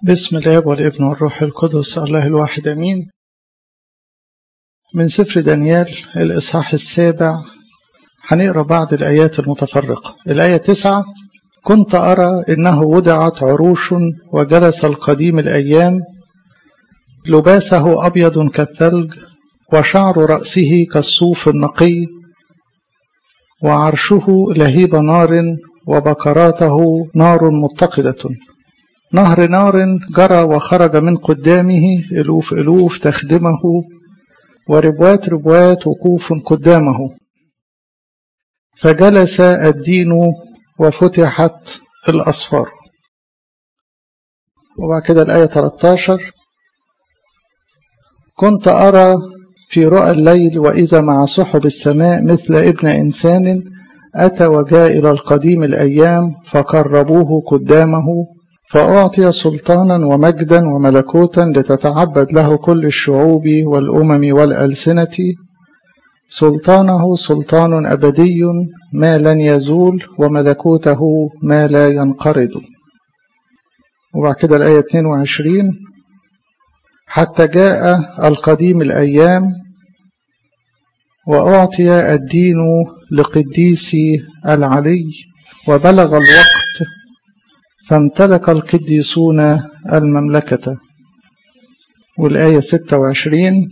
بسم الاب والابن والروح القدس الله الواحد امين من سفر دانيال الاصحاح السابع هنقرا بعض الايات المتفرقه الايه تسعة كنت ارى انه وضعت عروش وجلس القديم الايام لباسه ابيض كالثلج وشعر راسه كالصوف النقي وعرشه لهيب نار وبكراته نار متقده نهر نار جرى وخرج من قدامه ألوف ألوف تخدمه وربوات ربوات وقوف قدامه فجلس الدين وفتحت الأصفار وبعد كده الآية 13 كنت أرى في رؤى الليل وإذا مع سحب السماء مثل ابن إنسان أتى وجاء إلى القديم الأيام فقربوه قدامه فأعطي سلطانا ومجدا وملكوتا لتتعبد له كل الشعوب والأمم والألسنة سلطانه سلطان أبدي ما لن يزول وملكوته ما لا ينقرض وبعد كده الآية 22 حتى جاء القديم الأيام وأعطي الدين لقديس العلي وبلغ الوقت فامتلك القديسون المملكة والآية 26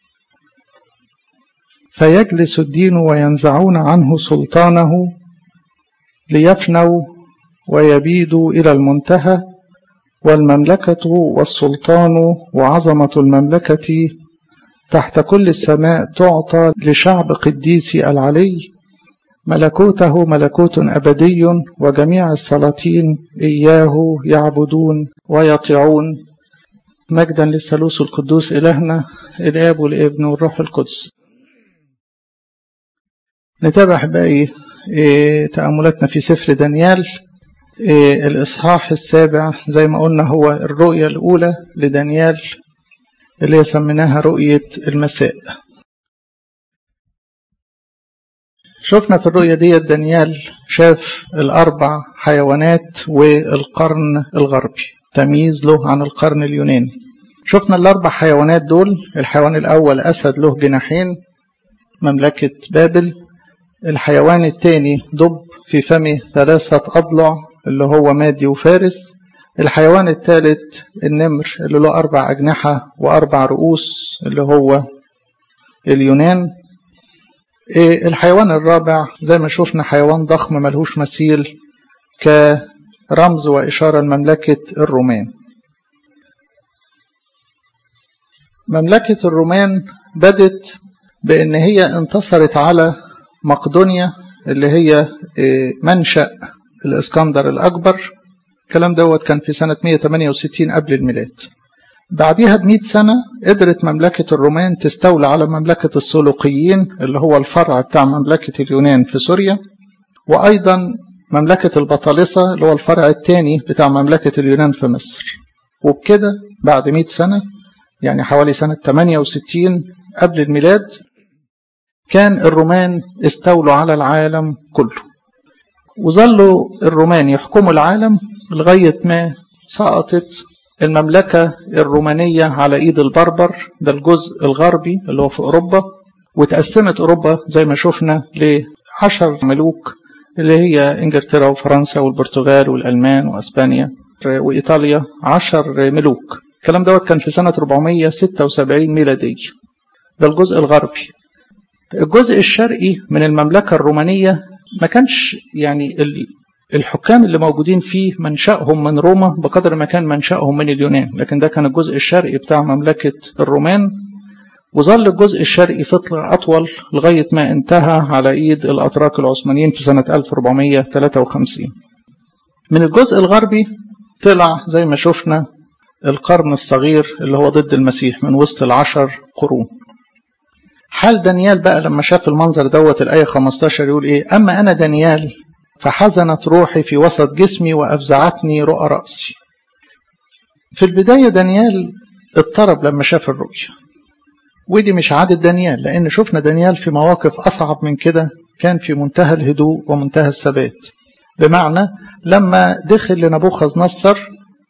فيجلس الدين وينزعون عنه سلطانه ليفنوا ويبيدوا إلى المنتهى والمملكة والسلطان وعظمة المملكة تحت كل السماء تعطى لشعب قديس العلي ملكوته ملكوت أبدي وجميع السلاطين إياه يعبدون ويطيعون مجدا للثالوث القدوس إلهنا الآب والابن والروح القدس نتابع باقي تأملاتنا في سفر دانيال الإصحاح السابع زي ما قلنا هو الرؤية الأولى لدانيال اللي سميناها رؤية المساء شفنا في الرؤية دي دانيال شاف الأربع حيوانات والقرن الغربي تمييز له عن القرن اليوناني شفنا الأربع حيوانات دول الحيوان الأول أسد له جناحين مملكة بابل الحيوان الثاني دب في فمه ثلاثة أضلع اللي هو مادي وفارس الحيوان الثالث النمر اللي له أربع أجنحة وأربع رؤوس اللي هو اليونان الحيوان الرابع زي ما شفنا حيوان ضخم ملهوش مثيل كرمز وإشارة لمملكة الرومان مملكة الرومان بدت بأن هي انتصرت على مقدونيا اللي هي منشأ الإسكندر الأكبر الكلام دوت كان في سنة 168 قبل الميلاد بعديها بمئة سنة قدرت مملكة الرومان تستولى على مملكة السلوقيين اللي هو الفرع بتاع مملكة اليونان في سوريا وأيضا مملكة البطالسة اللي هو الفرع الثاني بتاع مملكة اليونان في مصر وبكده بعد مئة سنة يعني حوالي سنة 68 قبل الميلاد كان الرومان استولوا على العالم كله وظلوا الرومان يحكموا العالم لغاية ما سقطت المملكة الرومانية على إيد البربر ده الجزء الغربي اللي هو في أوروبا وتقسمت أوروبا زي ما شفنا لعشر ملوك اللي هي إنجلترا وفرنسا والبرتغال والألمان وأسبانيا وإيطاليا عشر ملوك الكلام دوت كان في سنة 476 ميلادية ده الجزء الغربي الجزء الشرقي من المملكة الرومانية ما كانش يعني الحكام اللي موجودين فيه منشأهم من روما بقدر ما كان منشأهم من اليونان لكن ده كان الجزء الشرقي بتاع مملكة الرومان وظل الجزء الشرقي فترة أطول لغاية ما انتهى على إيد الأتراك العثمانيين في سنة 1453 من الجزء الغربي طلع زي ما شفنا القرن الصغير اللي هو ضد المسيح من وسط العشر قرون حال دانيال بقى لما شاف المنظر دوت الآية 15 يقول إيه أما أنا دانيال فحزنت روحي في وسط جسمي وأفزعتني رؤى رأسي في البداية دانيال اضطرب لما شاف الرؤية ودي مش عادة دانيال لأن شفنا دانيال في مواقف أصعب من كده كان في منتهى الهدوء ومنتهى الثبات بمعنى لما دخل لنبوخذ نصر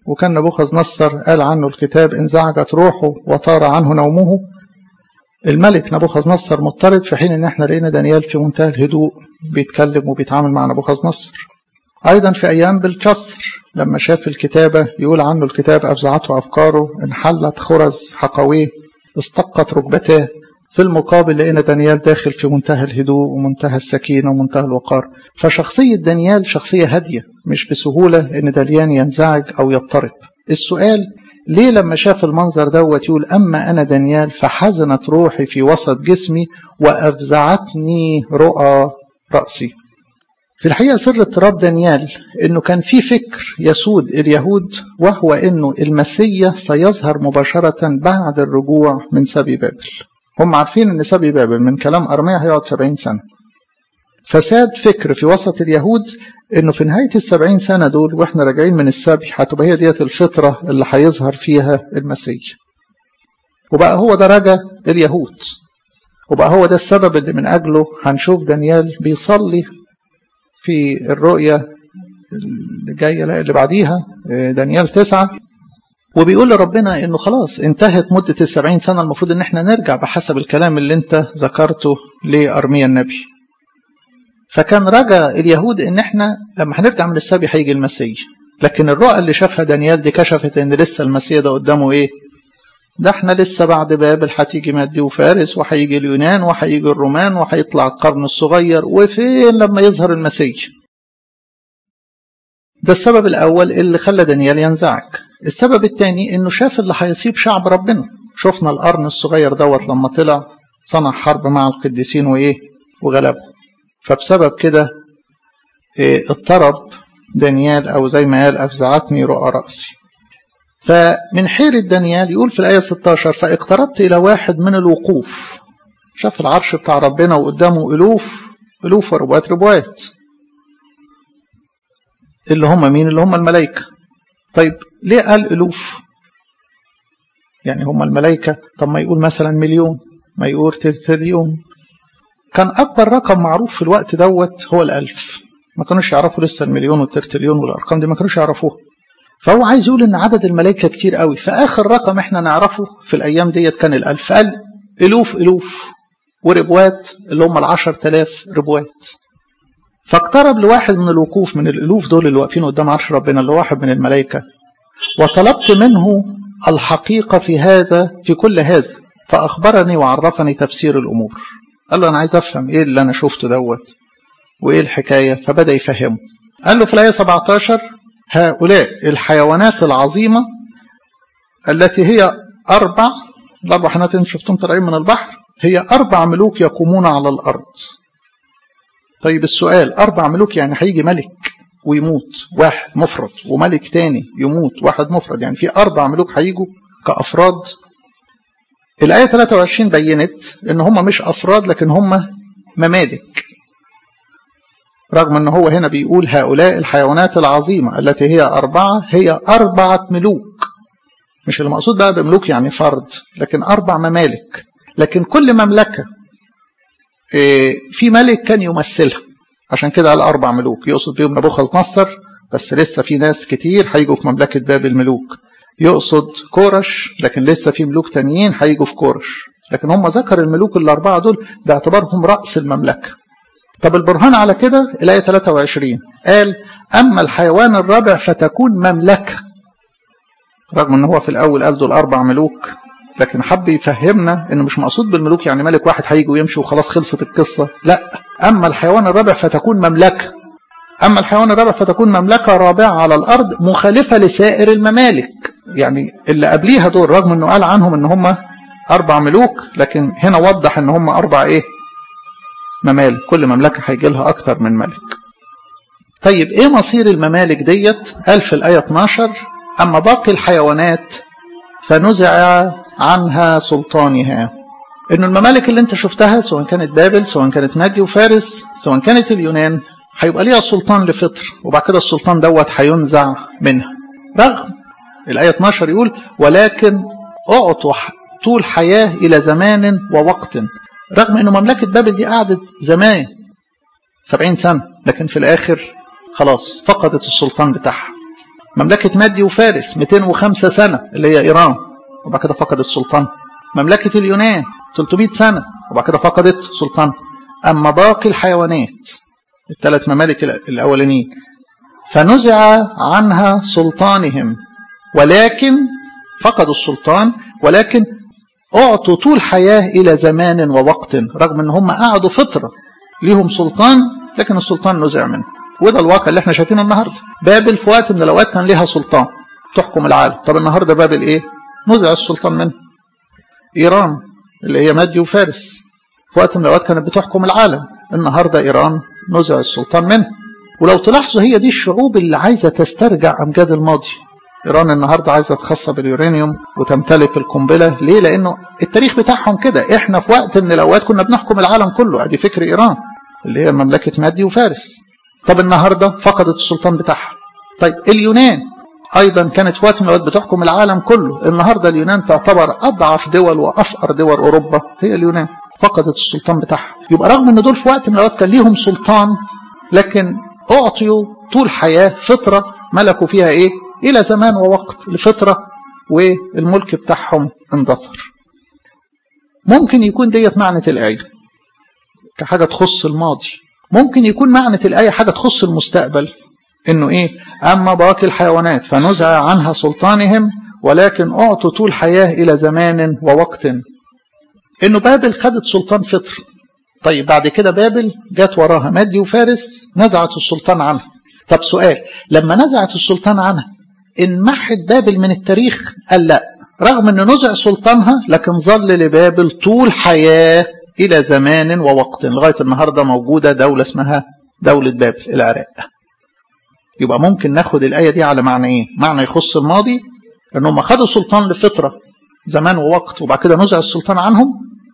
وكان نبوخذ نصر قال عنه الكتاب انزعجت روحه وطار عنه نومه الملك نبوخذ نصر مضطرب في حين ان احنا لقينا دانيال في منتهى الهدوء بيتكلم وبيتعامل مع نبوخذ نصر ايضا في ايام بلشصر لما شاف الكتابة يقول عنه الكتاب افزعته افكاره انحلت خرز حقويه استقت ركبتاه في المقابل لقينا دانيال داخل في منتهى الهدوء ومنتهى السكينة ومنتهى الوقار فشخصية دانيال شخصية هادية مش بسهولة ان داليان ينزعج او يضطرب السؤال ليه لما شاف المنظر دوت يقول أما أنا دانيال فحزنت روحي في وسط جسمي وأفزعتني رؤى رأسي في الحقيقة سر اضطراب دانيال أنه كان في فكر يسود اليهود وهو أنه المسيح سيظهر مباشرة بعد الرجوع من سبي بابل هم عارفين أن سبي بابل من كلام أرميا هيقعد سبعين سنة فساد فكر في وسط اليهود انه في نهايه السبعين سنه دول واحنا راجعين من السبي هتبقى هي ديت الفتره اللي هيظهر فيها المسيح. وبقى هو ده رجا اليهود. وبقى هو ده السبب اللي من اجله هنشوف دانيال بيصلي في الرؤيه اللي جايه اللي بعديها دانيال تسعه وبيقول لربنا انه خلاص انتهت مده السبعين سنه المفروض ان احنا نرجع بحسب الكلام اللي انت ذكرته لارميا النبي. فكان رجا اليهود ان احنا لما هنرجع من السبي هيجي المسيح لكن الرؤى اللي شافها دانيال دي كشفت ان لسه المسيح ده قدامه ايه ده احنا لسه بعد بابل هتيجي مادي وفارس وهيجي اليونان وهيجي الرومان وهيطلع القرن الصغير وفين لما يظهر المسيح ده السبب الاول اللي خلى دانيال ينزعج السبب الثاني انه شاف اللي هيصيب شعب ربنا شفنا القرن الصغير دوت لما طلع صنع حرب مع القديسين وايه وغلبهم فبسبب كده اضطرب دانيال أو زي ما قال أفزعتني رؤى رأسي فمن حيرة دانيال يقول في الآية 16 فاقتربت إلى واحد من الوقوف شاف العرش بتاع ربنا وقدامه ألوف ألوف وربوات ربوات اللي هم مين اللي هم الملائكة طيب ليه قال ألوف يعني هم الملائكة طب ما يقول مثلا مليون ما يقول تريليون كان أكبر رقم معروف في الوقت دوت هو الألف ما كانوش يعرفوا لسه المليون والترتليون والأرقام دي ما كانوش يعرفوها فهو عايز يقول إن عدد الملائكة كتير قوي فآخر رقم إحنا نعرفه في الأيام ديت كان الألف قال ألوف ألوف وربوات اللي هم العشر تلاف ربوات فاقترب لواحد من الوقوف من الألوف دول اللي واقفين قدام عرش ربنا اللي واحد من الملائكة وطلبت منه الحقيقة في هذا في كل هذا فأخبرني وعرفني تفسير الأمور قال له أنا عايز أفهم إيه اللي أنا شفته دوت وإيه الحكاية فبدأ يفهمه قال له في الآية 17 هؤلاء الحيوانات العظيمة التي هي أربع الأربع حيوانات اللي شفتهم طالعين من البحر هي أربع ملوك يقومون على الأرض طيب السؤال أربع ملوك يعني هيجي ملك ويموت واحد مفرد وملك تاني يموت واحد مفرد يعني في أربع ملوك هيجوا كأفراد الآية 23 بينت إن هم مش أفراد لكن هم ممالك رغم أن هو هنا بيقول هؤلاء الحيوانات العظيمة التي هي أربعة هي أربعة ملوك مش المقصود بقى بملوك يعني فرد لكن أربع ممالك لكن كل مملكة في ملك كان يمثلها عشان كده قال أربع ملوك يقصد بيهم نبوخذ نصر بس لسه في ناس كتير هيجوا في مملكة بابل ملوك يقصد كورش لكن لسه في ملوك تانيين هيجوا في كورش لكن هم ذكر الملوك الأربعة دول باعتبارهم رأس المملكة طب البرهان على كده الآية 23 قال أما الحيوان الرابع فتكون مملكة رغم ان هو في الأول قال دول أربع ملوك لكن حب يفهمنا ان مش مقصود بالملوك يعني ملك واحد هيجي ويمشي وخلاص خلصت القصة لا أما الحيوان الرابع فتكون مملكة أما الحيوان الرابع فتكون مملكة رابعة على الأرض مخالفة لسائر الممالك يعني اللي قبليها دول رغم أنه قال عنهم أن هم أربع ملوك لكن هنا وضح أن هم أربع إيه ممالك كل مملكة هيجي لها أكتر من ملك طيب إيه مصير الممالك ديت قال في الآية 12 أما باقي الحيوانات فنزع عنها سلطانها إن الممالك اللي أنت شفتها سواء كانت بابل سواء كانت مادي وفارس سواء كانت اليونان هيبقى ليها سلطان لفطر وبعد كده السلطان دوت هينزع منها رغم الآية 12 يقول ولكن أعطوا طول حياة إلى زمان ووقت رغم أنه مملكة بابل دي قعدت زمان سبعين سنة لكن في الآخر خلاص فقدت السلطان بتاعها مملكة مادي وفارس 205 سنة اللي هي إيران وبعد كده فقدت السلطان مملكة اليونان 300 سنة وبعد كده فقدت سلطان أما باقي الحيوانات الثلاث ممالك الأولانيين فنزع عنها سلطانهم ولكن فقدوا السلطان ولكن أعطوا طول حياة إلى زمان ووقت رغم أن هم قعدوا فترة ليهم سلطان لكن السلطان نزع منه وده الواقع اللي احنا شايفينه النهارده بابل في وقت من الاوقات كان ليها سلطان تحكم العالم طب النهارده بابل ايه نزع السلطان منه ايران اللي هي مادي وفارس في وقت من الاوقات كانت بتحكم العالم النهارده ايران نزع السلطان منه ولو تلاحظوا هي دي الشعوب اللي عايزه تسترجع امجاد الماضي ايران النهارده عايزه تخصب باليورانيوم وتمتلك القنبله ليه لانه التاريخ بتاعهم كده احنا في وقت من الاوقات كنا بنحكم العالم كله ادي فكر ايران اللي هي مملكه مادي وفارس طب النهارده فقدت السلطان بتاعها طيب اليونان ايضا كانت في وقت من الاوقات بتحكم العالم كله النهارده اليونان تعتبر اضعف دول وافقر دول اوروبا هي اليونان فقدت السلطان بتاعها يبقى رغم ان دول في وقت من الاوقات كان ليهم سلطان لكن اعطيوا طول حياه فتره ملكوا فيها ايه الى زمان ووقت لفتره والملك بتاعهم اندثر ممكن يكون ديت معنى الايه كحاجه تخص الماضي ممكن يكون معنى الآية حاجة تخص المستقبل إنه إيه أما باقي الحيوانات فنزع عنها سلطانهم ولكن أعطوا طول حياة إلى زمان ووقت إنه بابل خدت سلطان فطر طيب بعد كده بابل جت وراها مادي وفارس نزعت السلطان عنها طب سؤال لما نزعت السلطان عنها انمحت بابل من التاريخ قال لا رغم أن نزع سلطانها لكن ظل لبابل طول حياة إلى زمان ووقت لغاية النهاردة موجودة دولة اسمها دولة بابل العراق يبقى ممكن ناخد الآية دي على معنى إيه معنى يخص الماضي أنهم خدوا سلطان لفترة زمان ووقت وبعد كده نزع السلطان عنهم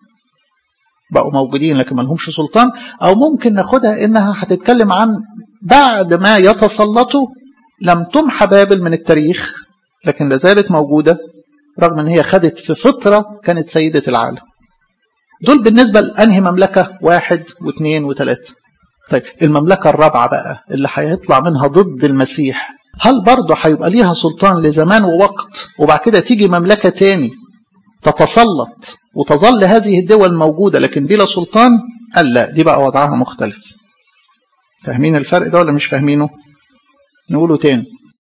بقوا موجودين لكن ما لهمش سلطان أو ممكن ناخدها إنها هتتكلم عن بعد ما يتسلطوا لم تمحى بابل من التاريخ لكن لازالت موجودة رغم ان هي خدت في فترة كانت سيدة العالم دول بالنسبة لأنهي مملكة واحد واثنين وثلاثة طيب المملكة الرابعة بقى اللي هيطلع منها ضد المسيح هل برضه هيبقى ليها سلطان لزمان ووقت وبعد كده تيجي مملكة تاني تتسلط وتظل هذه الدول موجودة لكن بلا سلطان قال لا دي بقى وضعها مختلف فاهمين الفرق ده ولا مش فاهمينه نقوله تاني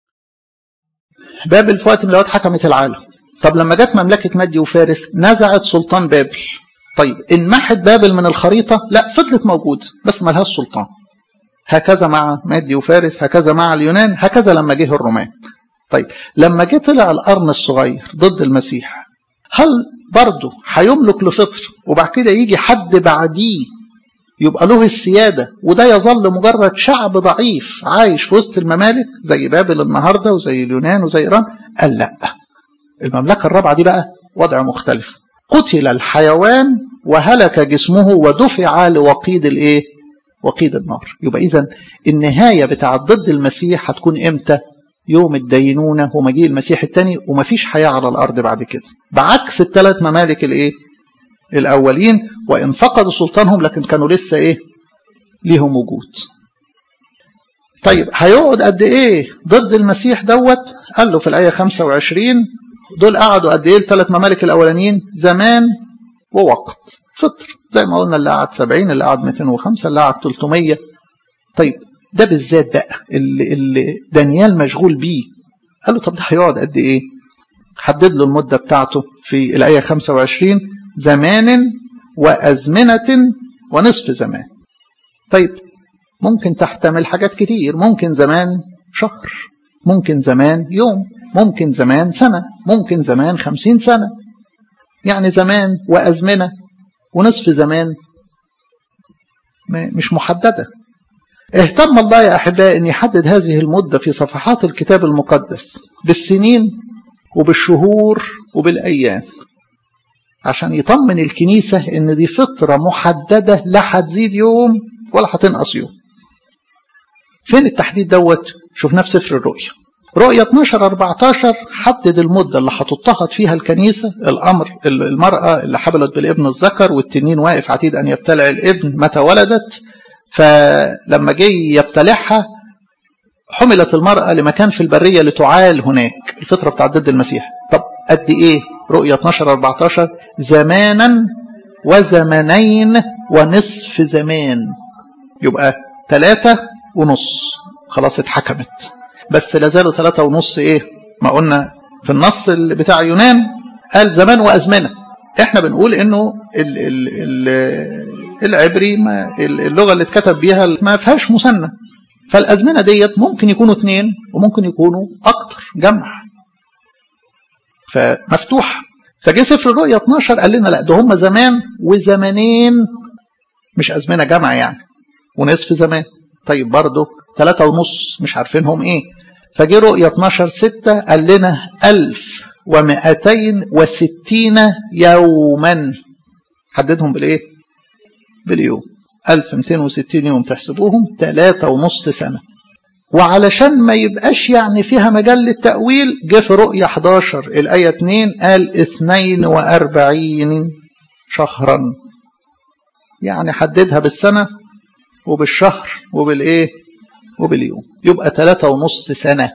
بابل في وقت من الأوقات حكمت العالم طب لما جت مملكة مادي وفارس نزعت سلطان بابل طيب انمحت بابل من الخريطة لا فضلت موجود بس ملهاش سلطان هكذا مع مادي وفارس هكذا مع اليونان هكذا لما جه الرومان طيب لما جه طلع القرن الصغير ضد المسيح هل برضه هيملك لفطر وبعد كده يجي حد بعديه يبقى له السيادة وده يظل مجرد شعب ضعيف عايش في وسط الممالك زي بابل النهاردة وزي اليونان وزي إيران قال لا المملكة الرابعة دي بقى وضع مختلف قتل الحيوان وهلك جسمه ودفع لوقيد الايه وقيد النار يبقى اذا النهايه بتاعت ضد المسيح هتكون امتى يوم الدينونه ومجيء المسيح الثاني ومفيش حياه على الارض بعد كده بعكس الثلاث ممالك الايه الاولين وان فقدوا سلطانهم لكن كانوا لسه ايه ليهم وجود طيب هيقعد قد ايه ضد المسيح دوت قال له في الايه 25 دول قعدوا قد ايه الثلاث ممالك الاولانيين زمان ووقت فطر زي ما قلنا اللي قعد 70 اللي قعد 205 اللي قعد 300 طيب ده بالذات بقى اللي, اللي دانيال مشغول بيه قال له طب ده هيقعد قد ايه حدد له المده بتاعته في الايه 25 زمان وازمنه ونصف زمان طيب ممكن تحتمل حاجات كتير ممكن زمان شهر ممكن زمان يوم ممكن زمان سنة ممكن زمان خمسين سنة يعني زمان وأزمنة ونصف زمان مش محددة اهتم الله يا أحبائي أن يحدد هذه المدة في صفحات الكتاب المقدس بالسنين وبالشهور وبالأيام عشان يطمن الكنيسة أن دي فترة محددة لا هتزيد يوم ولا هتنقص يوم فين التحديد دوت شفناه في سفر الرؤيا رؤية 12 14 حدد المدة اللي هتضطهد فيها الكنيسة الأمر المرأة اللي حبلت بالابن الذكر والتنين واقف عتيد أن يبتلع الابن متى ولدت فلما جه يبتلعها حملت المرأة لمكان في البرية لتعال هناك الفترة بتاعت ضد المسيح طب قد ايه رؤية 12 14 زمانا وزمنين ونصف زمان يبقى ثلاثة ونص خلاص اتحكمت بس لازالوا ثلاثة ونص ايه ما قلنا في النص اللي بتاع يونان قال زمان وأزمنة احنا بنقول انه ال ال ال العبري ما اللغة اللي اتكتب بيها ما فيهاش مثنى فالأزمنة ديت ممكن يكونوا اثنين وممكن يكونوا أكتر جمع فمفتوح فجه سفر الرؤيا 12 قال لنا لا ده هم زمان وزمانين مش أزمنة جمع يعني ونصف زمان طيب برضه ثلاثة ونص مش عارفينهم ايه فجه رؤيا 12 6 قال لنا ألف ومائتين وستين يوما حددهم بالايه باليوم 1260 يوم تحسبوهم ثلاثة ونص سنة وعلشان ما يبقاش يعني فيها مجال للتأويل جه في رؤيا 11 الآية 2 قال 42 شهرا يعني حددها بالسنة وبالشهر وبالايه وباليوم يبقى ثلاثة ونص سنة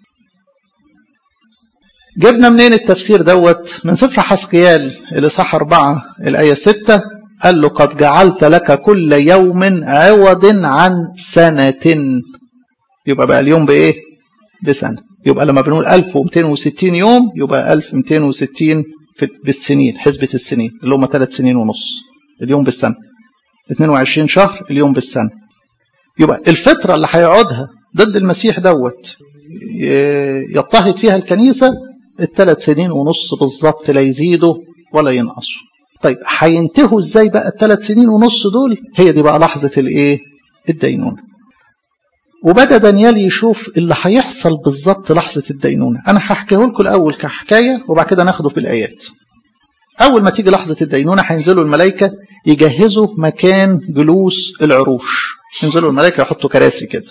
جبنا منين التفسير دوت من سفر حسقيال الإصحاح أربعة الآية ستة قال له قد جعلت لك كل يوم عوض عن سنة يبقى بقى اليوم بإيه بسنة يبقى لما بنقول 1260 يوم يبقى 1260 في بالسنين حسبة السنين اللي هم ثلاث سنين ونص اليوم بالسنة 22 شهر اليوم بالسنة يبقى الفترة اللي هيقعدها ضد المسيح دوت يضطهد فيها الكنيسة الثلاث سنين ونص بالظبط لا يزيدوا ولا ينقصوا طيب هينتهوا ازاي بقى الثلاث سنين ونص دول هي دي بقى لحظة الايه الدينونة وبدأ دانيال يشوف اللي هيحصل بالظبط لحظة الدينونة أنا هحكيه لكم الأول كحكاية وبعد كده ناخده في الآيات أول ما تيجي لحظة الدينونة هينزلوا الملائكة يجهزوا مكان جلوس العروش ينزلوا الملائكة يحطوا كراسي كده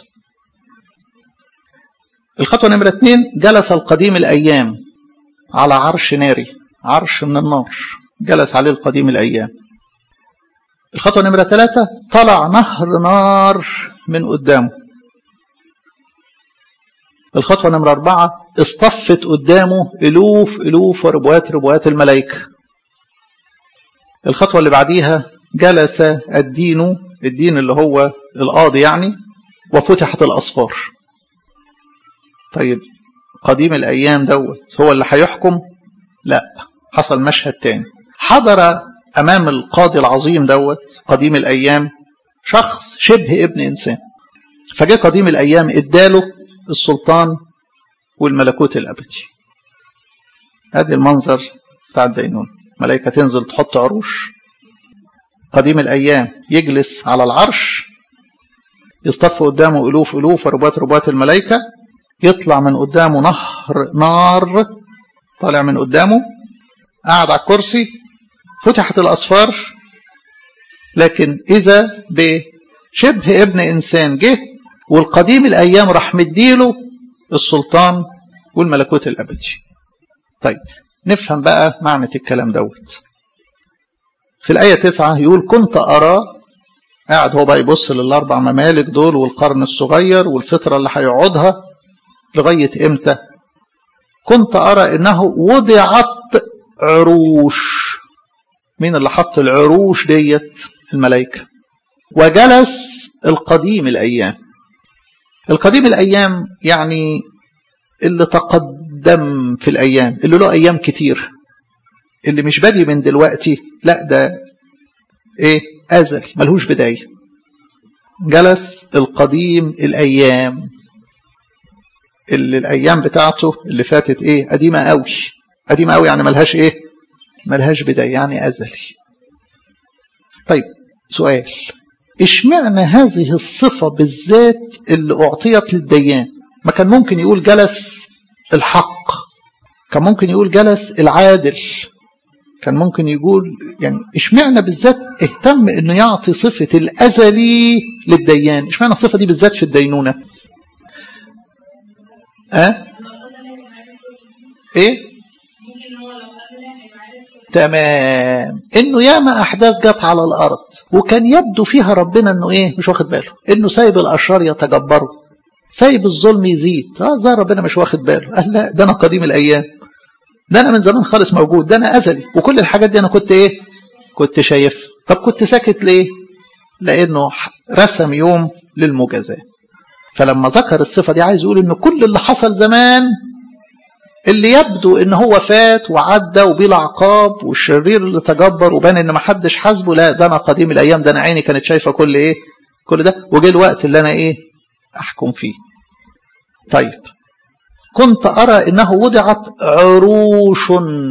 الخطوة نمرة اتنين جلس القديم الأيام على عرش ناري عرش من النار جلس عليه القديم الأيام الخطوة نمرة ثلاثة طلع نهر نار من قدامه الخطوة نمرة أربعة اصطفت قدامه ألوف ألوف وربوات ربوات الملائكة الخطوة اللي بعديها جلس الدين الدين اللي هو القاضي يعني وفتحت الأصفار طيب قديم الأيام دوت هو اللي هيحكم لا حصل مشهد تاني حضر أمام القاضي العظيم دوت قديم الأيام شخص شبه ابن إنسان فجاء قديم الأيام اداله السلطان والملكوت الأبدي هذا المنظر بتاع الدينون ملائكة تنزل تحط عروش قديم الأيام يجلس على العرش يصطف قدامه ألوف ألوف وربات ربات الملائكة يطلع من قدامه نهر نار طالع من قدامه قاعد على الكرسي فتحت الأصفار لكن إذا بشبه ابن إنسان جه والقديم الأيام راح مديله السلطان والملكوت الأبدي طيب نفهم بقى معنى الكلام دوت في الآية تسعة يقول كنت أرى قاعد هو بقى يبص للأربع ممالك دول والقرن الصغير والفترة اللي هيقعدها لغاية إمتى كنت أرى إنه وضعت عروش مين اللي حط العروش ديت الملائكة وجلس القديم الأيام القديم الأيام يعني اللي تقدم في الأيام اللي له أيام كتير اللي مش بادي من دلوقتي لا ده ايه أزل ملهوش بداية جلس القديم الأيام اللي الأيام بتاعته اللي فاتت ايه قديمة قوي قديمة قوي يعني ملهاش ايه ملهاش بداية يعني أزلي طيب سؤال اشمعنى هذه الصفة بالذات اللي أعطيت للديان ما كان ممكن يقول جلس الحق كان ممكن يقول جلس العادل كان ممكن يقول يعني اشمعنى بالذات اهتم انه يعطي صفة الازلي للديان اشمعنى الصفة دي بالذات في الدينونة أه؟ ايه تمام انه ياما احداث جت على الارض وكان يبدو فيها ربنا انه ايه مش واخد باله انه سايب الاشرار يتجبروا سايب الظلم يزيد اه زي ربنا مش واخد باله قال لا ده انا قديم الايام ده انا من زمان خالص موجود ده انا ازلي وكل الحاجات دي انا كنت ايه كنت شايف طب كنت ساكت ليه لانه رسم يوم للمجازاه فلما ذكر الصفه دي عايز يقول ان كل اللي حصل زمان اللي يبدو ان هو فات وعدى وبلا عقاب والشرير اللي تجبر وبان ان ما حدش حاسبه لا ده انا قديم الايام ده انا عيني كانت شايفه كل ايه كل ده وجه الوقت اللي انا ايه احكم فيه طيب كنت ارى انه وضعت عروش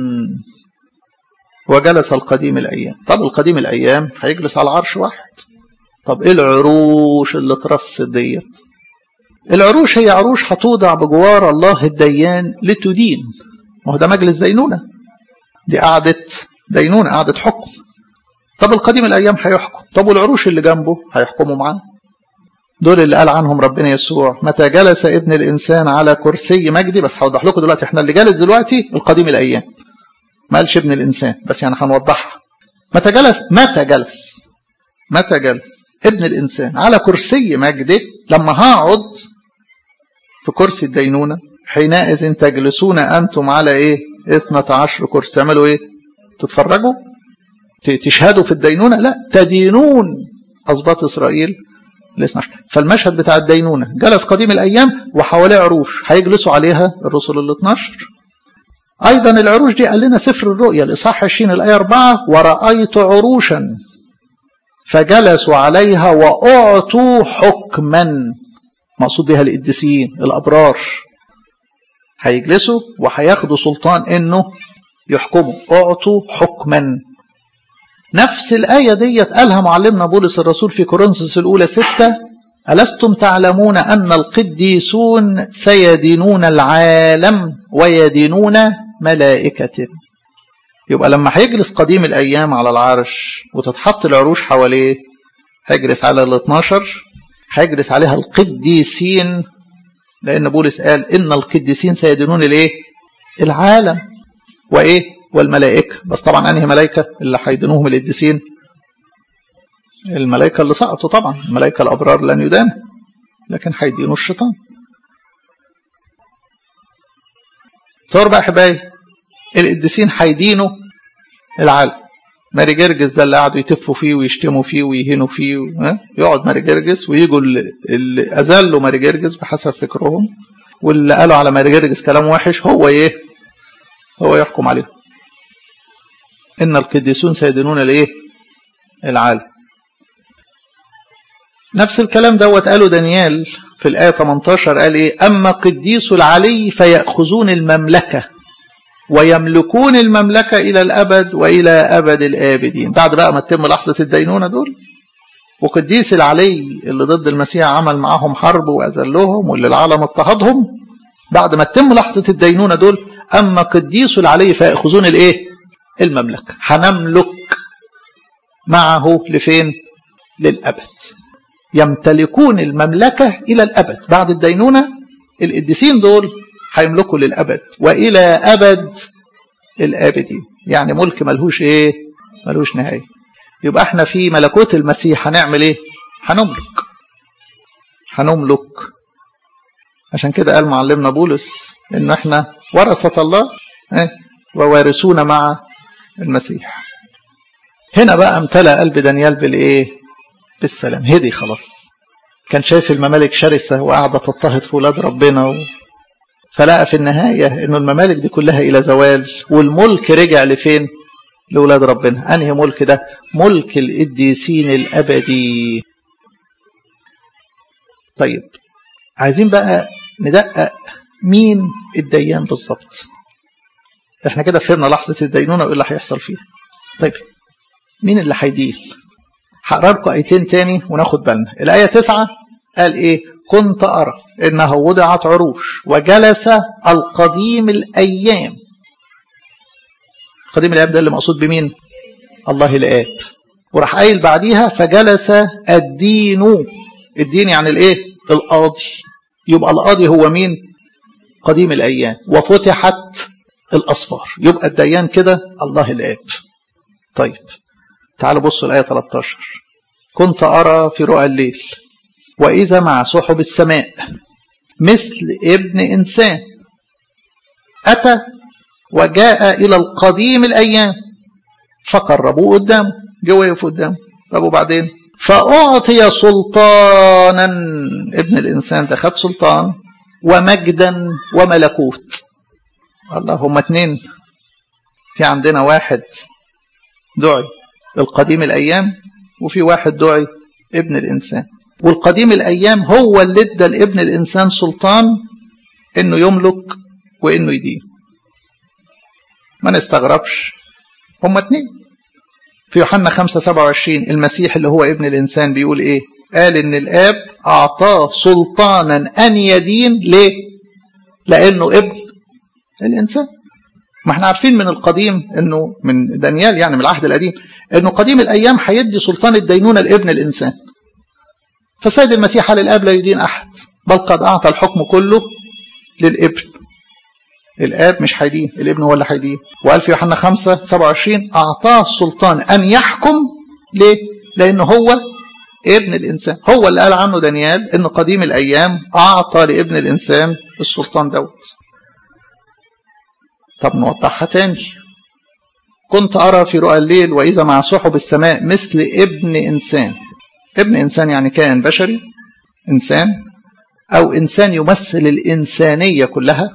وجلس القديم الايام طب القديم الايام هيجلس على عرش واحد طب ايه العروش اللي ترص ديت العروش هي عروش هتوضع بجوار الله الديان لتدين ما هو ده مجلس دينونة دي قعدة دينونة قعدة حكم طب القديم الأيام هيحكم طب والعروش اللي جنبه هيحكموا معاه دول اللي قال عنهم ربنا يسوع متى جلس ابن الإنسان على كرسي مجدي بس هوضح لكم دلوقتي احنا اللي جالس دلوقتي القديم الأيام ما قالش ابن الإنسان بس يعني هنوضحها متى جلس متى جلس متى جلس ابن الإنسان على كرسي مجده لما هقعد في كرسي الدينونة حينئذ تجلسون أنتم على إيه 12 كرسي تعملوا إيه تتفرجوا تشهدوا في الدينونة لا تدينون أسباط إسرائيل الاثنى فالمشهد بتاع الدينونة جلس قديم الأيام وحواليه عروش هيجلسوا عليها الرسل ال 12 أيضا العروش دي قال لنا سفر الرؤيا الإصحاح 20 الآية 4 ورأيت عروشا فجلسوا عليها وأعطوا حكما مقصود بها القديسين الأبرار هيجلسوا وهياخدوا سلطان إنه يحكموا أعطوا حكما نفس الآية ديت قالها معلمنا بولس الرسول في كورنثوس الأولى ستة ألستم تعلمون أن القديسون سيدينون العالم ويدينون ملائكة يبقى لما هيجلس قديم الأيام على العرش وتتحط العروش حواليه هيجلس على ال 12 هيجلس عليها القديسين لأن بولس قال إن القديسين سيدينون الإيه؟ العالم وإيه؟ والملائكة بس طبعا أنهي ملائكة اللي هيدينوهم القديسين الملائكة اللي سقطوا طبعا الملائكة الأبرار لن يدان لكن هيدينوا الشيطان تصور بقى حبايبي القديسين هيدينوا العالم ماري جرجس ده اللي قعدوا يتفوا فيه ويشتموا فيه ويهينوا فيه ها؟ يقعد ماري جرجس ويجوا اللي أذلوا ماري جرجس بحسب فكرهم واللي قالوا على ماري جرجس كلام وحش هو ايه هو يحكم عليهم إن القديسون سيدينون الايه العالم نفس الكلام دوت قاله دانيال في الآية 18 قال إيه أما قديس العلي فيأخذون المملكة ويملكون المملكة إلى الأبد وإلى أبد الآبدين بعد بقى ما تتم لحظة الدينونة دول وقديس العلي اللي ضد المسيح عمل معاهم حرب وأذلهم واللي العالم اضطهدهم بعد ما تتم لحظة الدينونة دول أما قديس العلي فيأخذون الإيه المملكة هنملك معه لفين للأبد يمتلكون المملكة إلى الأبد بعد الدينونة القديسين دول هيملكوا للأبد وإلى أبد الآبدين يعني ملك ملهوش إيه ملهوش نهاية يبقى احنا في ملكوت المسيح هنعمل إيه هنملك هنملك عشان كده قال معلمنا بولس إن احنا ورثة الله إيه؟ ووارثون مع المسيح هنا بقى امتلأ قلب دانيال بالإيه بالسلام هدي خلاص كان شايف الممالك شرسة وقاعدة تضطهد في ولاد ربنا و... فلقى في النهاية انه الممالك دي كلها الى زوال والملك رجع لفين لولاد ربنا انهي ملك ده ملك القديسين الابدي طيب عايزين بقى ندقق مين الديان بالظبط احنا كده فهمنا لحظة الدينونة وايه اللي هيحصل فيها طيب مين اللي هيدين هقرا لكم ايتين تاني وناخد بالنا الايه تسعة قال ايه كنت ارى انها وضعت عروش وجلس القديم الايام قديم الايام ده اللي مقصود بمين الله الاب وراح قايل بعديها فجلس الدين الدين يعني الايه القاضي يبقى القاضي هو مين قديم الايام وفتحت الاصفار يبقى الديان كده الله الاب طيب تعالوا بصوا الآية 13 كنت أرى في رؤى الليل وإذا مع سحب السماء مثل ابن إنسان أتى وجاء إلى القديم الأيام فقربوه قدامه جه وقف قدامه طب وبعدين فأعطي سلطانا ابن الإنسان ده خد سلطان ومجدا وملكوت الله هما اتنين في عندنا واحد دعي القديم الأيام وفي واحد دعي ابن الإنسان والقديم الأيام هو اللي ادى لابن الإنسان سلطان إنه يملك وإنه يدين ما نستغربش هما اتنين في يوحنا 5 27 المسيح اللي هو ابن الإنسان بيقول إيه قال إن الآب أعطاه سلطانا أن يدين ليه لأنه ابن الإنسان ما احنا عارفين من القديم انه من دانيال يعني من العهد القديم انه قديم الايام هيدي سلطان الدينونه لابن الانسان فسيد المسيح على الاب لا يدين احد بل قد اعطى الحكم كله للابن الاب مش هيدين الابن هو اللي هيدين وقال في يوحنا 5 27 اعطاه السلطان ان يحكم ليه لانه هو ابن الانسان هو اللي قال عنه دانيال ان قديم الايام اعطى لابن الانسان السلطان دوت طب نوضحها تاني كنت أرى في رؤى الليل وإذا مع سحب السماء مثل ابن إنسان ابن إنسان يعني كائن بشري إنسان أو إنسان يمثل الإنسانية كلها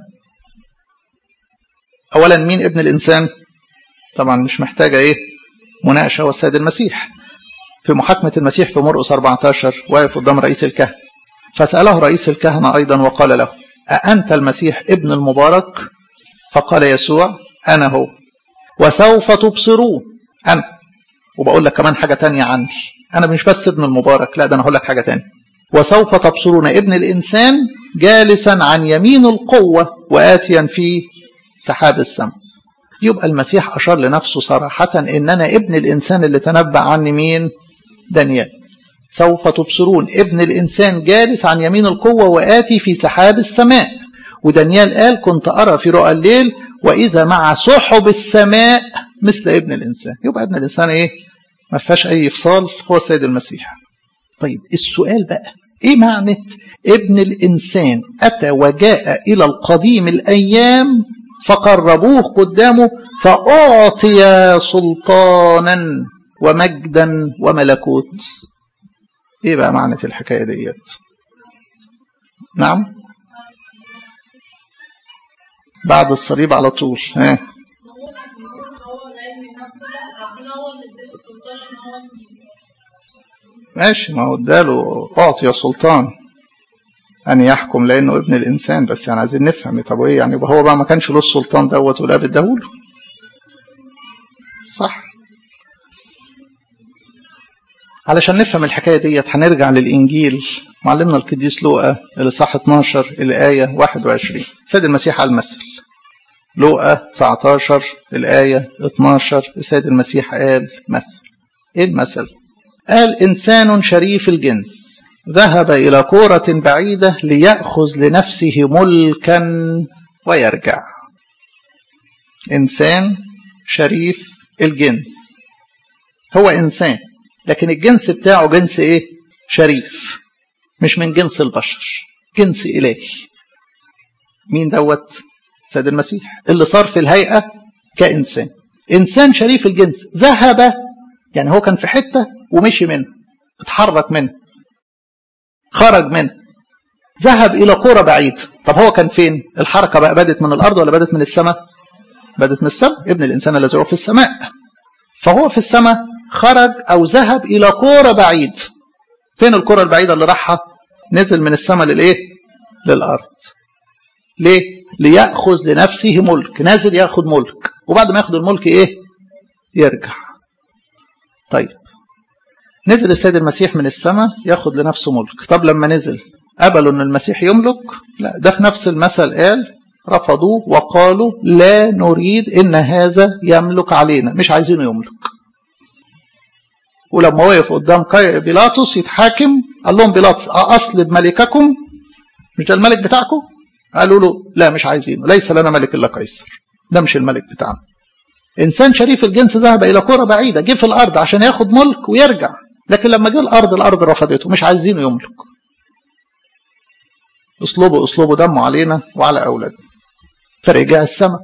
أولا مين ابن الإنسان طبعا مش محتاجة إيه مناقشة هو السيد المسيح في محاكمة المسيح في مرقس 14 واقف قدام رئيس الكهنة فسأله رئيس الكهنة أيضا وقال له أأنت المسيح ابن المبارك فقال يسوع أنا هو وسوف تبصرون أنا وبقول لك كمان حاجة تانية عندي أنا مش بس ابن المبارك لا ده أنا هقول لك حاجة تانية وسوف تبصرون ابن الإنسان جالسا عن يمين القوة وآتيا في سحاب السماء يبقى المسيح أشار لنفسه صراحة إن أنا ابن الإنسان اللي تنبأ عني مين دانيال سوف تبصرون ابن الإنسان جالس عن يمين القوة وآتي في سحاب السماء ودانيال قال كنت أرى في رؤى الليل وإذا مع سحب السماء مثل ابن الإنسان يبقى ابن الإنسان إيه ما فيهاش أي فصال هو السيد المسيح طيب السؤال بقى إيه معنى ابن الإنسان أتى وجاء إلى القديم الأيام فقربوه قدامه فأعطي سلطانا ومجدا وملكوت ايه بقى معنى الحكايه ديت نعم بعد الصليب على طول ها ماشي ما هو اداله اعطي سلطان ان يحكم لانه ابن الانسان بس يعني عايزين نفهم طب ايه يعني هو بقى ما كانش له السلطان دوت ولا اداهوله صح علشان نفهم الحكايه ديت هنرجع للانجيل معلمنا القديس لوقا الاصحاح 12 الايه 21 سيد المسيح على المثل لوقا 19 الايه 12 السيد المسيح قال مثل ايه المثل قال انسان شريف الجنس ذهب الى كوره بعيده لياخذ لنفسه ملكا ويرجع انسان شريف الجنس هو انسان لكن الجنس بتاعه جنس ايه شريف مش من جنس البشر جنس الهي مين دوت سيد المسيح اللي صار في الهيئه كانسان انسان شريف الجنس ذهب يعني هو كان في حته ومشي منه اتحرك منه خرج منه ذهب الى قرى بعيده طب هو كان فين الحركه بقى بدت من الارض ولا بدت من السماء بدت من السماء ابن الانسان الذي هو في السماء فهو في السماء خرج أو ذهب إلى قرى بعيد فين القرى البعيدة اللي راحها نزل من السماء للإيه للأرض ليه ليأخذ لنفسه ملك نازل يأخذ ملك وبعد ما يأخذ الملك إيه يرجع طيب نزل السيد المسيح من السماء يأخذ لنفسه ملك طب لما نزل قبلوا أن المسيح يملك لا ده في نفس المثل قال رفضوه وقالوا لا نريد ان هذا يملك علينا مش عايزينه يملك ولما وقف قدام بيلاطس يتحاكم قال لهم بيلاطس اصلب ملككم مش ده الملك بتاعكم قالوا له لا مش عايزينه ليس لنا ملك الا قيصر ده مش الملك بتاعنا انسان شريف الجنس ذهب الى قرى بعيده جه في الارض عشان ياخد ملك ويرجع لكن لما جه الارض الارض رفضته مش عايزينه يملك اسلوبه اسلوبه دمه علينا وعلى اولادنا فرجع السماء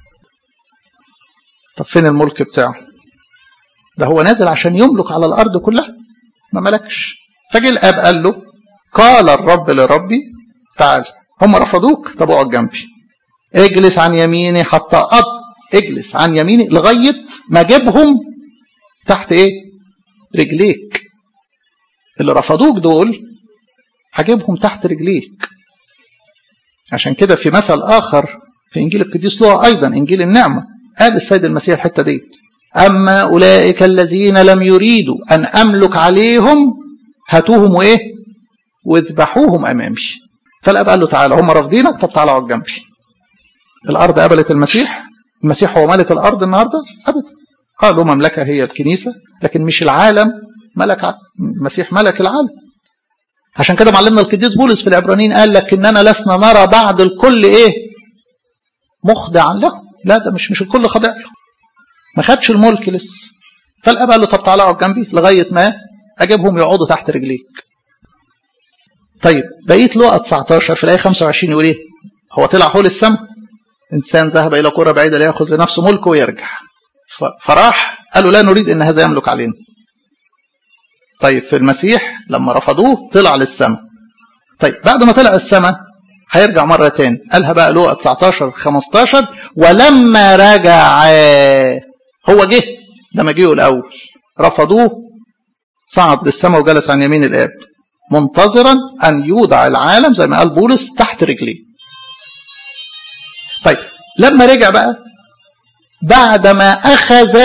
طب فين الملك بتاعه ده هو نازل عشان يملك على الارض كلها ما ملكش فجي الاب قال له قال الرب لربي تعال هم رفضوك طب اقعد جنبي اجلس عن يميني حتى أط اجلس عن يميني لغايه ما اجيبهم تحت ايه رجليك اللي رفضوك دول هجيبهم تحت رجليك عشان كده في مثل آخر في إنجيل القديس لوقا أيضا إنجيل النعمة قال السيد المسيح الحتة ديت أما أولئك الذين لم يريدوا أن أملك عليهم هاتوهم وإيه واذبحوهم أمامي فالأب قال له تعالى هم رافضينك طب تعالى اقعد جنبي الأرض قبلت المسيح المسيح هو ملك الأرض النهاردة أبدا قالوا مملكة هي الكنيسة لكن مش العالم ملك المسيح ملك العالم عشان كده معلمنا القديس بولس في العبرانيين قال لك اننا لسنا نرى بعد الكل ايه مخضعا له لا ده مش مش الكل خاضع له ما خدش الملك لسه فالاب قال له طب تعالى اقعد جنبي لغايه ما اجيبهم يقعدوا تحت رجليك طيب بقيت لقى 19 في الايه 25 يقول ايه هو طلع حول السماء انسان ذهب الى قرى بعيده لياخذ لنفسه ملكه ويرجع فراح قالوا لا نريد ان هذا يملك علينا طيب في المسيح لما رفضوه طلع للسماء طيب بعد ما طلع السماء هيرجع مرة تاني قالها بقى لوقا 19 15 ولما رجع هو جه ده مجيئه الأول رفضوه صعد للسماء وجلس عن يمين الآب منتظرا أن يوضع العالم زي ما قال بولس تحت رجليه طيب لما رجع بقى بعدما أخذ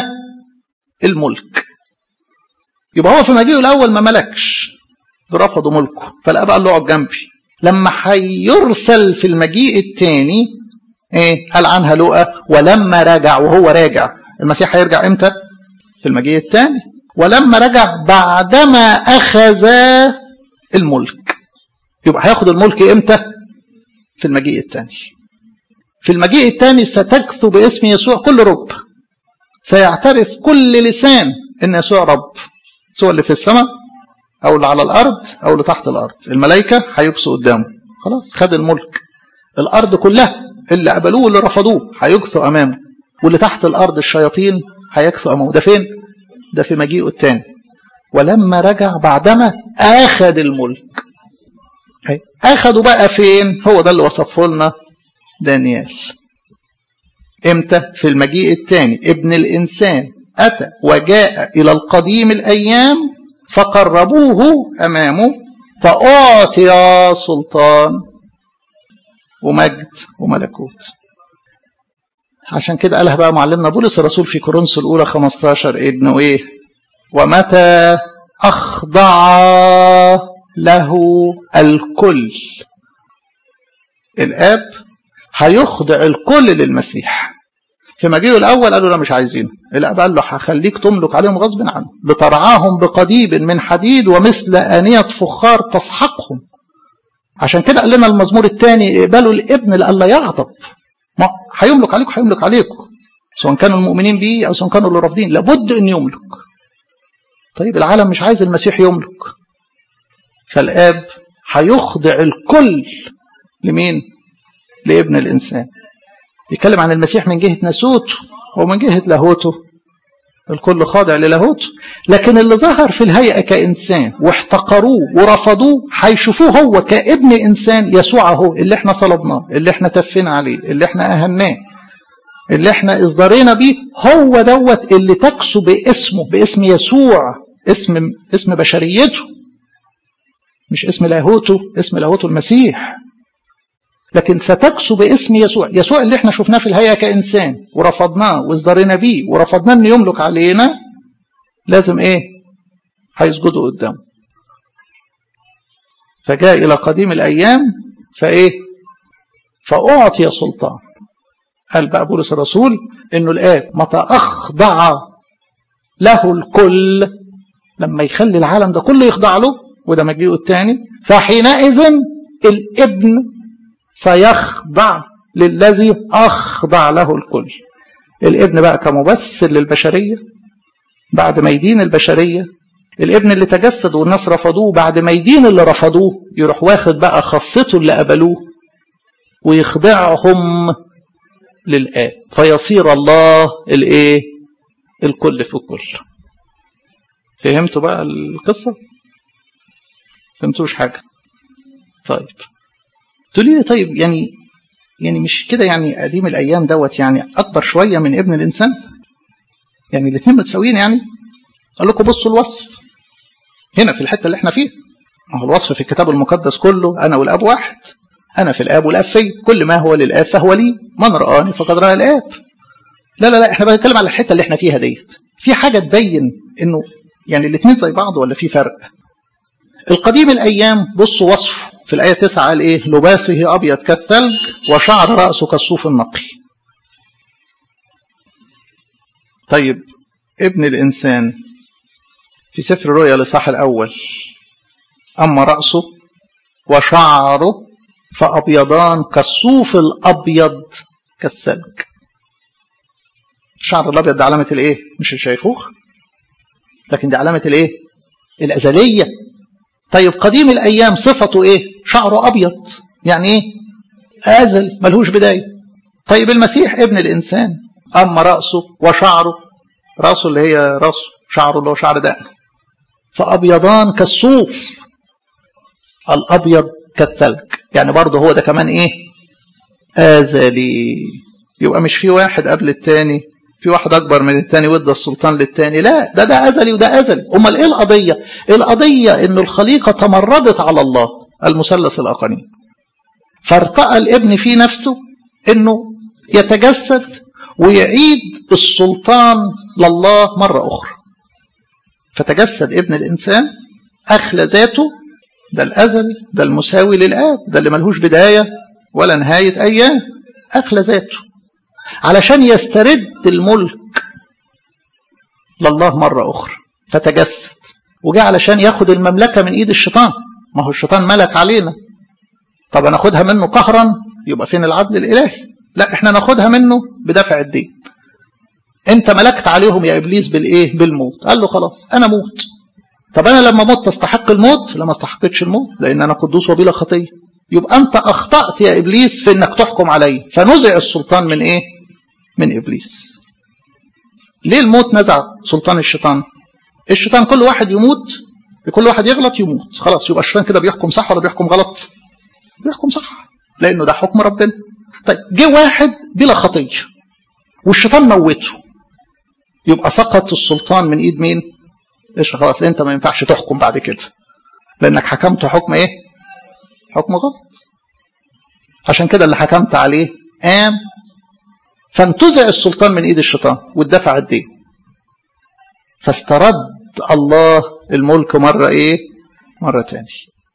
الملك يبقى هو في مجيئه الأول ما ملكش رفضوا ملكه فالأب قال له اقعد جنبي لما هيرسل في المجيء الثاني ايه قال عنها لقى ولما رجع وهو راجع المسيح هيرجع امتى في المجيء الثاني ولما رجع بعدما اخذ الملك يبقى هياخد الملك امتى في المجيء الثاني في المجيء الثاني ستكثو باسم يسوع كل رب سيعترف كل لسان ان يسوع رب سواء اللي في السماء او اللي على الارض او اللي تحت الارض الملائكه هيكسوا قدامه خلاص خد الملك الارض كلها اللي قبلوه واللي رفضوه هيكثوا امامه واللي تحت الارض الشياطين هيكثوا امامه ده فين ده في مجيئه الثاني ولما رجع بعدما اخذ الملك اخذوا بقى فين هو ده اللي وصفه لنا دانيال امتى في المجيء الثاني ابن الانسان اتى وجاء الى القديم الايام فقربوه امامه فاعطي سلطان ومجد وملكوت عشان كده قالها بقى معلمنا بولس الرسول في كورنثوس الاولى 15 ابنه ايه ومتى اخضع له الكل الاب هيخضع الكل للمسيح في مجيئه الاول قالوا لا مش عايزينه الاب قال له هخليك تملك عليهم غصب عنه لترعاهم بقضيب من حديد ومثل انيه فخار تسحقهم عشان كده قال لنا المزمور الثاني اقبلوا الابن لئلا يغضب ما هيملك عليكم هيملك عليكم سواء كانوا المؤمنين بيه او سواء كانوا اللي رافضين لابد ان يملك طيب العالم مش عايز المسيح يملك فالاب هيخضع الكل لمين لابن الانسان بيتكلم عن المسيح من جهه ناسوته ومن جهه لاهوته الكل خاضع للاهوته لكن اللي ظهر في الهيئه كانسان واحتقروه ورفضوه هيشوفوه هو كابن انسان يسوع اهو اللي احنا صلبناه اللي احنا تفينا عليه اللي احنا اهناه اللي احنا اصدرينا بيه هو دوت اللي تكسو باسمه باسم يسوع اسم اسم بشريته مش اسم لاهوته اسم لاهوته المسيح لكن ستكسو باسم يسوع يسوع اللي احنا شفناه في الهيئة كإنسان ورفضناه واصدرنا بيه ورفضناه انه يملك علينا لازم ايه هيسجدوا قدامه فجاء إلى قديم الأيام فإيه فأعطي سلطان قال بقى بولس الرسول إنه الآب متى أخضع له الكل لما يخلي العالم ده كله يخضع له وده مجيئه الثاني فحينئذ الابن سيخضع للذي أخضع له الكل الابن بقى كممثل للبشرية بعد ما يدين البشرية الابن اللي تجسد والناس رفضوه بعد ما يدين اللي رفضوه يروح واخد بقى خاصته اللي قبلوه ويخضعهم للآب فيصير الله الايه الكل في الكل فهمتوا بقى القصة فهمتوش حاجة طيب تقولي لي طيب يعني يعني مش كده يعني قديم الأيام دوت يعني أكبر شوية من ابن الإنسان يعني الاثنين متساويين يعني قال لكم بصوا الوصف هنا في الحتة اللي احنا فيها ما هو الوصف في الكتاب المقدس كله أنا والأب واحد أنا في الآب والآب في كل ما هو للآب فهو لي من رآني فقد رأى الآب لا لا لا احنا بنتكلم على الحتة اللي احنا فيها ديت في حاجة تبين انه يعني الاثنين زي بعض ولا في فرق القديم الأيام بصوا وصفه في الآية 9 قال إيه لباسه أبيض كالثلج وشعر رأسه كالصوف النقي طيب ابن الإنسان في سفر الرؤيا الإصحاح الأول أما رأسه وشعره فأبيضان كالصوف الأبيض كالثلج الشعر الأبيض ده علامة الإيه؟ مش الشيخوخ لكن دي علامة الإيه؟ الأزلية طيب قديم الأيام صفته إيه؟ شعره أبيض يعني إيه؟ أزل ملهوش بداية طيب المسيح ابن الإنسان أما رأسه وشعره رأسه اللي هي رأسه شعره اللي هو شعر دقنه فأبيضان كالصوف الأبيض كالثلج يعني برضه هو ده كمان إيه أزلي يبقى مش في واحد قبل التاني في واحد أكبر من التاني وادى السلطان للتاني لا ده ده أزلي وده أزلي أمال إيه القضية القضية إنه الخليقة تمردت على الله المثلث الأقانيم فارتقى الابن في نفسه إنه يتجسد ويعيد السلطان لله مرة أخرى فتجسد ابن الإنسان أخلى ذاته ده الأزلي ده المساوي للآب ده اللي ملهوش بداية ولا نهاية أيام أخلى ذاته علشان يسترد الملك لله مرة أخرى فتجسد وجاء علشان ياخد المملكة من إيد الشيطان ما هو الشيطان ملك علينا طب ناخدها منه قهرا يبقى فين العدل الإلهي لا احنا ناخدها منه بدفع الدين انت ملكت عليهم يا ابليس بالايه بالموت قال له خلاص انا موت طب انا لما مت استحق الموت لا ما استحقتش الموت لان انا قدوس وبلا خطيه يبقى انت اخطات يا ابليس في انك تحكم علي فنزع السلطان من ايه من ابليس ليه الموت نزع سلطان الشيطان الشيطان كل واحد يموت كل واحد يغلط يموت خلاص يبقى الشيطان كده بيحكم صح ولا بيحكم غلط بيحكم صح لانه ده حكم ربنا طيب جه واحد بلا خطيه والشيطان موته يبقى سقط السلطان من ايد مين ايش خلاص انت ما ينفعش تحكم بعد كده لانك حكمت حكم ايه حكم غلط عشان كده اللي حكمت عليه قام فانتزع السلطان من ايد الشيطان واتدفع الدين فاسترد الله الملك مرة ايه مرة تاني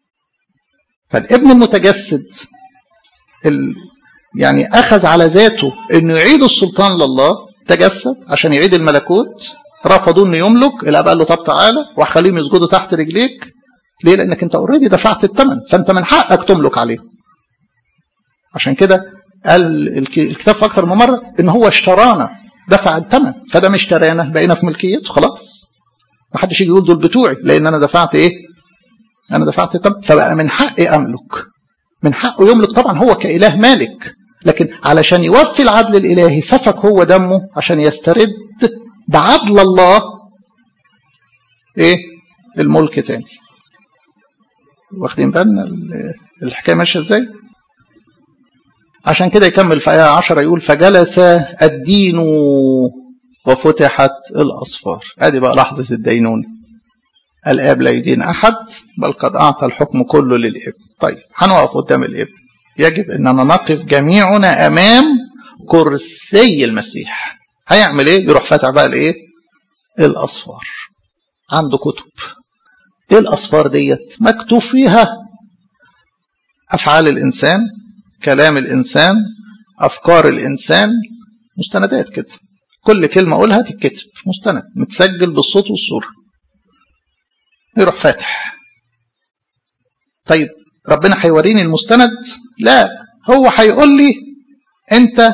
فالابن المتجسد ال... يعني اخذ على ذاته انه يعيد السلطان لله تجسد عشان يعيد الملكوت رفضوا انه يملك الاب قال له طب تعالى وهخليهم يسجدوا تحت رجليك ليه لانك انت اوريدي دفعت الثمن فانت من حقك تملك عليهم عشان كده قال الكتاب في اكثر من مره ان هو اشترانا دفع الثمن فده مش اشترانا بقينا في ملكيته خلاص ما حدش يجي يقول دول بتوعي لان انا دفعت ايه انا دفعت الثمن فبقى من حقي املك من حقه يملك طبعا هو كاله مالك لكن علشان يوفي العدل الالهي سفك هو دمه عشان يسترد بعدل الله ايه الملك تاني واخدين بالنا الحكايه ماشيه ازاي عشان كده يكمل في آية 10 يقول فجلس الدين وفتحت الأصفار ادي بقى لحظة الدينون الآب لا يدين أحد بل قد أعطى الحكم كله للابن طيب هنقف قدام الابن يجب أننا نقف جميعنا أمام كرسي المسيح هيعمل ايه يروح فاتح بقى الايه الاصفار عنده كتب ايه الاصفار ديت مكتوب فيها افعال الانسان كلام الانسان افكار الانسان مستندات كده كل كلمه اقولها تتكتب مستند متسجل بالصوت والصوره يروح فاتح طيب ربنا هيوريني المستند لا هو هيقول لي انت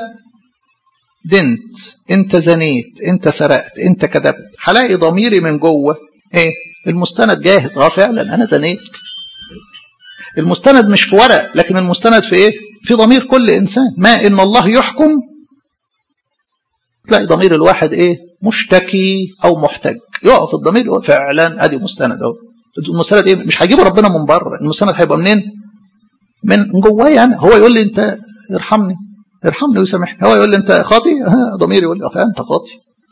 دنت انت زنيت انت سرقت انت كذبت هلاقي ضميري من جوه ايه المستند جاهز اه فعلا انا زنيت المستند مش في ورق لكن المستند في ايه في ضمير كل انسان ما ان الله يحكم تلاقي ضمير الواحد ايه مشتكي او محتج يقف الضمير يقول فعلا ادي مستند اهو المستند ايه مش هيجيبه ربنا من بره المستند هيبقى منين من جوايا انا هو يقول لي انت ارحمني ارحمني وسامحني هو يقول لي انت خاطي ضميري يقول لي انت خاطي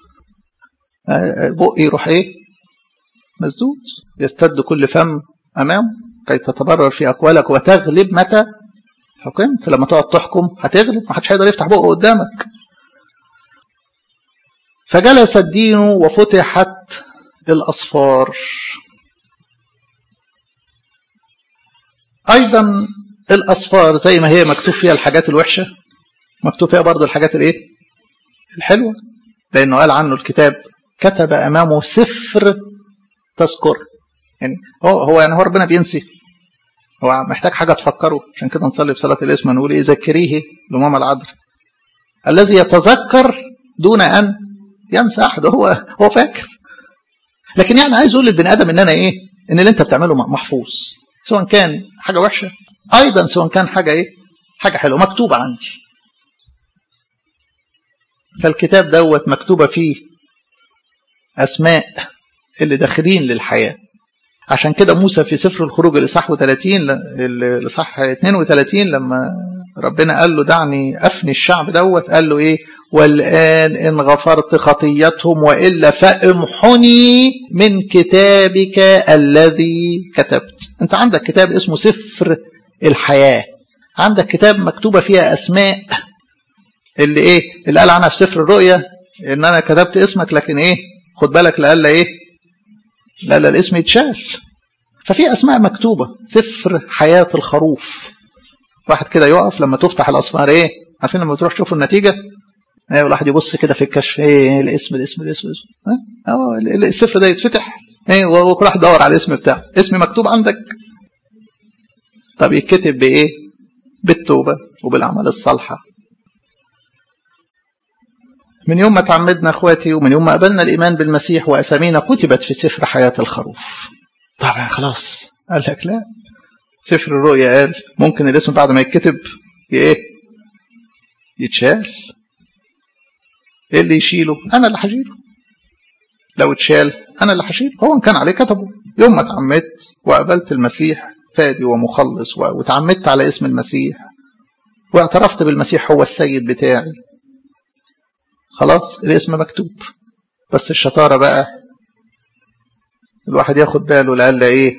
بقي يروح ايه مسدود يستد كل فم امامه كي تتبرر في اقوالك وتغلب متى حكمت لما تقعد تحكم هتغلب ما حدش هيقدر يفتح بقه قدامك فجلس الدين وفتحت الأصفار أيضا الأصفار زي ما هي مكتوب فيها الحاجات الوحشة مكتوب فيها برضو الحاجات الايه الحلوة لأنه قال عنه الكتاب كتب أمامه سفر تذكر يعني هو هو يعني هو ربنا بينسي هو محتاج حاجة تفكره عشان كده نصلي بصلاة الاسم نقول إيه ذكريه لماما العذر الذي يتذكر دون أن ينسى أحد هو هو فاكر لكن يعني عايز أقول للبني آدم إن أنا إيه إن اللي أنت بتعمله محفوظ سواء كان حاجة وحشة أيضا سواء كان حاجة إيه حاجة حلوة مكتوبة عندي فالكتاب دوت مكتوبة فيه أسماء اللي داخلين للحياة عشان كده موسى في سفر الخروج الإصحاح 30 الإصحاح 32 لما ربنا قال له دعني أفني الشعب دوت قال له إيه والآن إن غفرت خطيتهم وإلا فامحني من كتابك الذي كتبت أنت عندك كتاب اسمه سفر الحياة عندك كتاب مكتوبة فيها أسماء اللي إيه اللي قال عنها في سفر الرؤيا إن أنا كتبت اسمك لكن إيه خد بالك لألا إيه لا لا الاسم يتشال ففي أسماء مكتوبة سفر حياة الخروف واحد كده يقف لما تفتح الأصفار إيه عارفين لما تروح تشوفوا النتيجة ايه الواحد يبص كده في الكشف ايه الاسم الاسم الاسم, الاسم. اه السفر ده يتفتح ايه وكل واحد يدور على الاسم بتاعه اسم مكتوب عندك طب يتكتب بايه بالتوبة وبالأعمال الصالحة من يوم ما تعمدنا اخواتي ومن يوم ما قبلنا الايمان بالمسيح واسامينا كتبت في سفر حياه الخروف طبعا خلاص قال لك لا سفر الرؤيا قال ممكن الاسم بعد ما يتكتب ايه يتشال ايه اللي يشيله انا اللي هشيله لو اتشال انا اللي هشيله هو ان كان عليه كتبه يوم ما اتعمدت وقبلت المسيح فادي ومخلص واتعمدت على اسم المسيح واعترفت بالمسيح هو السيد بتاعي خلاص الاسم مكتوب بس الشطارة بقى الواحد ياخد باله لألا ايه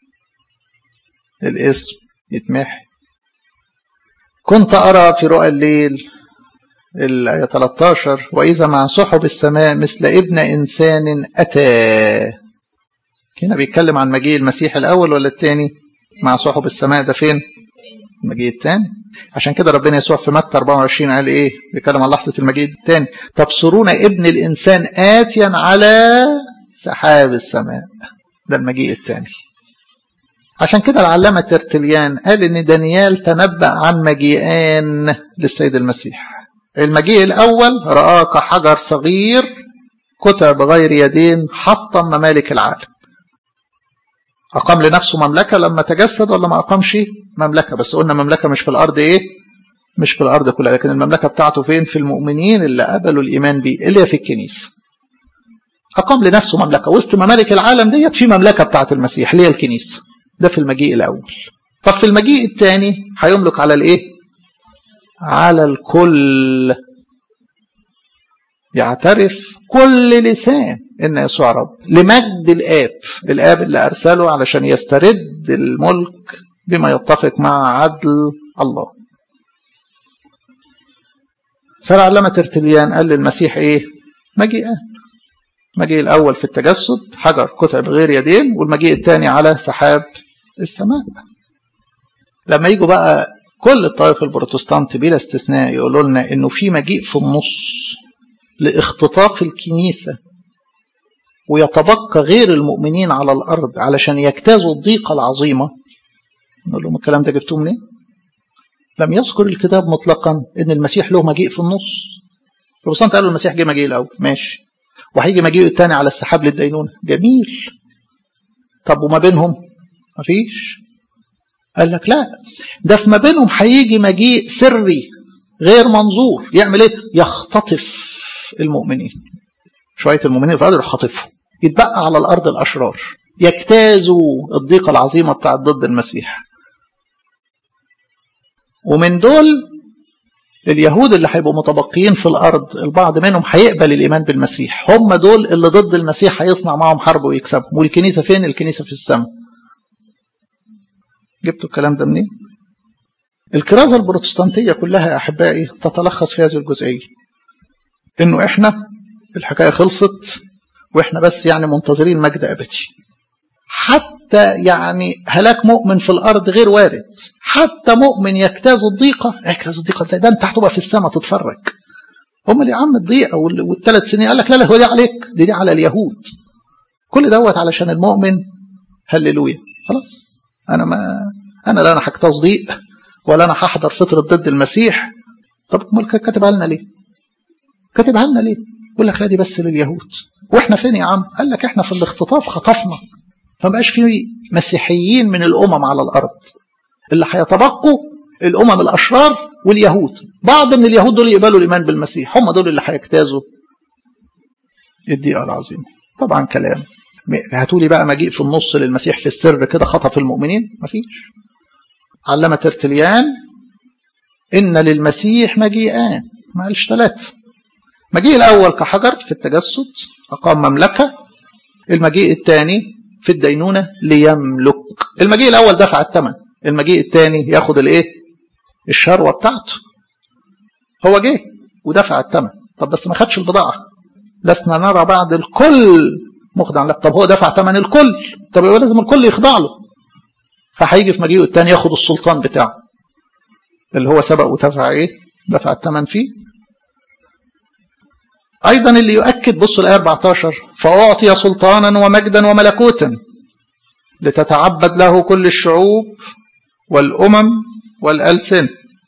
الاسم يتمحي كنت أرى في رؤى الليل الآية 13 وإذا مع سحب السماء مثل ابن إنسان أتى هنا بيتكلم عن مجيء المسيح الأول ولا الثاني مع سحب السماء ده فين المجيء الثاني عشان كده ربنا يسوع في متى 24 قال ايه بيتكلم عن لحظه المجيء الثاني تبصرون ابن الانسان اتيا على سحاب السماء ده المجيء الثاني عشان كده العلامة ترتليان قال ان دانيال تنبأ عن مجيئان للسيد المسيح المجيء الاول رآه كحجر صغير كتب بغير يدين حطم ممالك العالم أقام لنفسه مملكة لما تجسد ولا ما أقامش مملكة بس قلنا مملكة مش في الأرض إيه مش في الأرض كلها لكن المملكة بتاعته فين في المؤمنين اللي قبلوا الإيمان بيه اللي هي في الكنيسة أقام لنفسه مملكة وسط ممالك العالم ديت في مملكة بتاعة المسيح اللي هي الكنيسة ده في المجيء الأول طب في المجيء الثاني هيملك على الإيه على الكل يعترف كل لسان ان يسوع رب لمجد الاب الاب اللي ارسله علشان يسترد الملك بما يتفق مع عدل الله فالعلامة ترتليان قال للمسيح ايه مجيئان مجيء الاول في التجسد حجر كتب غير يدين والمجيء الثاني على سحاب السماء لما يجوا بقى كل الطائف البروتستانت بلا استثناء يقولوا لنا انه في مجيء في النص لاختطاف الكنيسة ويتبقى غير المؤمنين على الأرض علشان يجتازوا الضيقة العظيمة نقول لهم الكلام ده جبتوه منين؟ لم يذكر الكتاب مطلقا ان المسيح له مجيء في النص البروتستانت قالوا المسيح جه مجيء الاول ماشي وهيجي مجيء الثاني على السحاب للدينونة جميل طب وما بينهم مفيش قال لك لا ده في ما بينهم هيجي مجيء سري غير منظور يعمل ايه يختطف المؤمنين شويه المؤمنين في الارض يخطفهم يتبقى على الارض الاشرار يجتازوا الضيقه العظيمه بتاعت ضد المسيح ومن دول اليهود اللي هيبقوا متبقيين في الارض البعض منهم هيقبل الايمان بالمسيح هم دول اللي ضد المسيح هيصنع معهم حرب ويكسبهم والكنيسه فين الكنيسه في السماء جبتوا الكلام ده منين الكرازه البروتستانتيه كلها يا احبائي تتلخص في هذه الجزئيه انه احنا الحكايه خلصت واحنا بس يعني منتظرين مجد ابدي حتى يعني هلاك مؤمن في الارض غير وارد حتى مؤمن يجتاز الضيقه يجتاز الضيقه ازاي ده انت هتبقى في السماء تتفرج هم اللي يا عم الضيقه والثلاث سنين قال لك لا لا هو دي عليك دي دي على اليهود كل دوت علشان المؤمن هللويا خلاص انا ما انا لا انا هجتاز ضيق ولا انا هحضر فتره ضد المسيح طب امال كاتبها لنا ليه؟ كاتبها لنا ليه؟ يقول لك لا دي بس لليهود واحنا فين يا عم؟ قال لك احنا في الاختطاف خطفنا فما بقاش في مسيحيين من الامم على الارض اللي هيتبقوا الامم الاشرار واليهود بعض من اليهود دول يقبلوا الايمان بالمسيح هم دول اللي هيجتازوا الضيقه العظيمه طبعا كلام هاتوا لي بقى مجيء في النص للمسيح في السر كده خطف المؤمنين مفيش علم ترتليان ان للمسيح مجيئان ما قالش ثلاثه المجيء الاول كحجر في التجسد اقام مملكه المجيء الثاني في الدينونه ليملك المجيء الاول دفع الثمن المجيء الثاني ياخد الايه الشروه بتاعته هو جه ودفع الثمن طب بس ما خدش البضاعه لسنا نرى بعد الكل مخضع له طب هو دفع ثمن الكل طب يبقى لازم الكل يخضع له فهيجي في مجيئه الثاني ياخد السلطان بتاعه اللي هو سبق ودفع ايه دفع الثمن فيه ايضا اللي يؤكد بصوا الايه 14 فاعطي سلطانا ومجدا وملكوتا لتتعبد له كل الشعوب والامم والالسن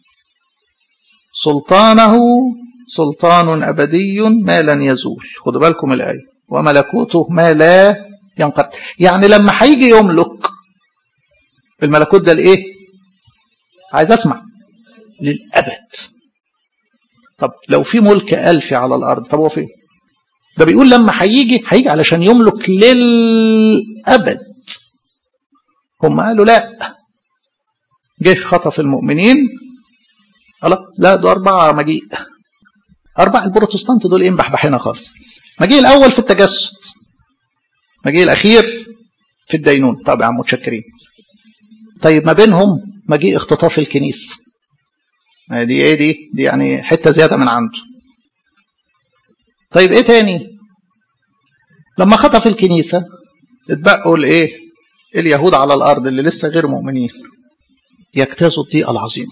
سلطانه سلطان ابدي ما لن يزول خدوا بالكم الايه وملكوته ما لا ينقضي يعني لما هيجي يملك الملكوت ده لايه عايز اسمع للابد طب لو في ملك ألفي على الأرض طب هو فين ده بيقول لما هيجي هيجي علشان يملك للأبد هم قالوا لا جه خطف المؤمنين الله لا ده أربعة مجيء أربع البروتستانت دول إيه مبحبحينها خالص مجيء الأول في التجسد مجيء الأخير في الدينون طبعا متشكرين طيب ما بينهم مجيء اختطاف الكنيسه دي ايه دي دي يعني حته زياده من عنده طيب ايه تاني لما خطف الكنيسه اتبقوا الايه اليهود على الارض اللي لسه غير مؤمنين يجتازوا الضيقه العظيمه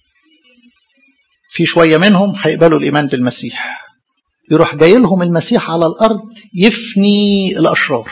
في شويه منهم هيقبلوا الايمان بالمسيح يروح جاي لهم المسيح على الارض يفني الاشرار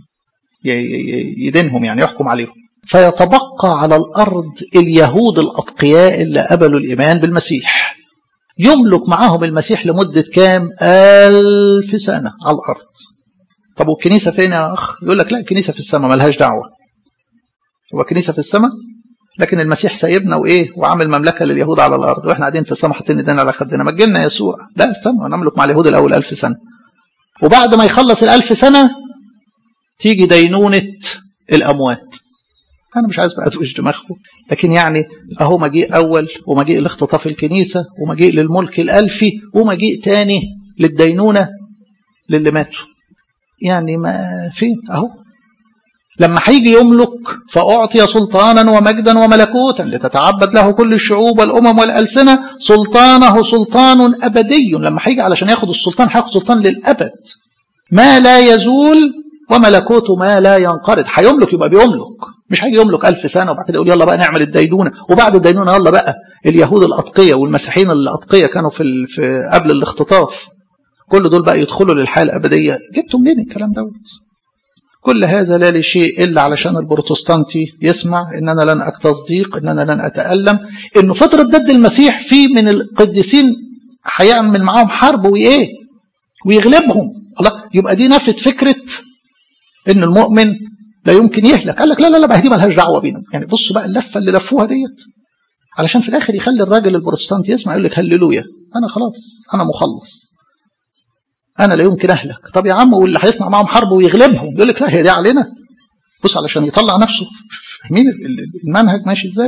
يدينهم يعني يحكم عليهم فيتبقى على الأرض اليهود الأتقياء اللي قبلوا الإيمان بالمسيح يملك معاهم المسيح لمدة كام ألف سنة على الأرض طب والكنيسة فين يا أخ يقول لك لا الكنيسة في السماء ملهاش دعوة هو الكنيسة في السماء لكن المسيح سايبنا وايه وعامل مملكه لليهود على الارض واحنا قاعدين في السماء حاطين ايدينا على خدنا مجلنا يسوع لا استنى نملك مع اليهود الاول ألف سنه وبعد ما يخلص الألف سنه تيجي دينونه الاموات انا مش عايز بقى اتوش دماغكم لكن يعني اهو مجيء اول ومجيء لاختطاف الكنيسه ومجيء للملك الالفي ومجيء تاني للدينونه للي ماتوا يعني ما فين اهو لما هيجي يملك فأعطي سلطانا ومجدا وملكوتا لتتعبد له كل الشعوب والأمم والألسنة سلطانه سلطان أبدي لما هيجي علشان ياخد السلطان هياخد سلطان للأبد ما لا يزول وملكوته ما لا ينقرض هيملك يبقى بيملك مش هيجي يملك ألف سنة وبعد كده يقول يلا بقى نعمل الدينونة وبعد الدينونة يلا بقى اليهود الأتقية والمسيحيين الأتقية كانوا في, في قبل الاختطاف كل دول بقى يدخلوا للحياة الأبدية جبتوا منين الكلام دوت كل هذا لا لشيء إلا علشان البروتستانتي يسمع إن أنا لن أتصديق إن أنا لن أتألم إنه فترة ضد المسيح في من القديسين هيعمل معاهم حرب وإيه ويغلبهم الله يبقى دي نفت فكرة إن المؤمن لا يمكن يهلك قال لك لا لا لا بقى دي مالهاش دعوه بينا يعني بصوا بقى اللفه اللي لفوها ديت علشان في الاخر يخلي الراجل البروتستانت يسمع يقول لك هللويا انا خلاص انا مخلص انا لا يمكن اهلك طب يا عم واللي هيصنع معاهم حرب ويغلبهم يقول لك لا هي دي علينا بص علشان يطلع نفسه فاهمين المنهج ماشي ازاي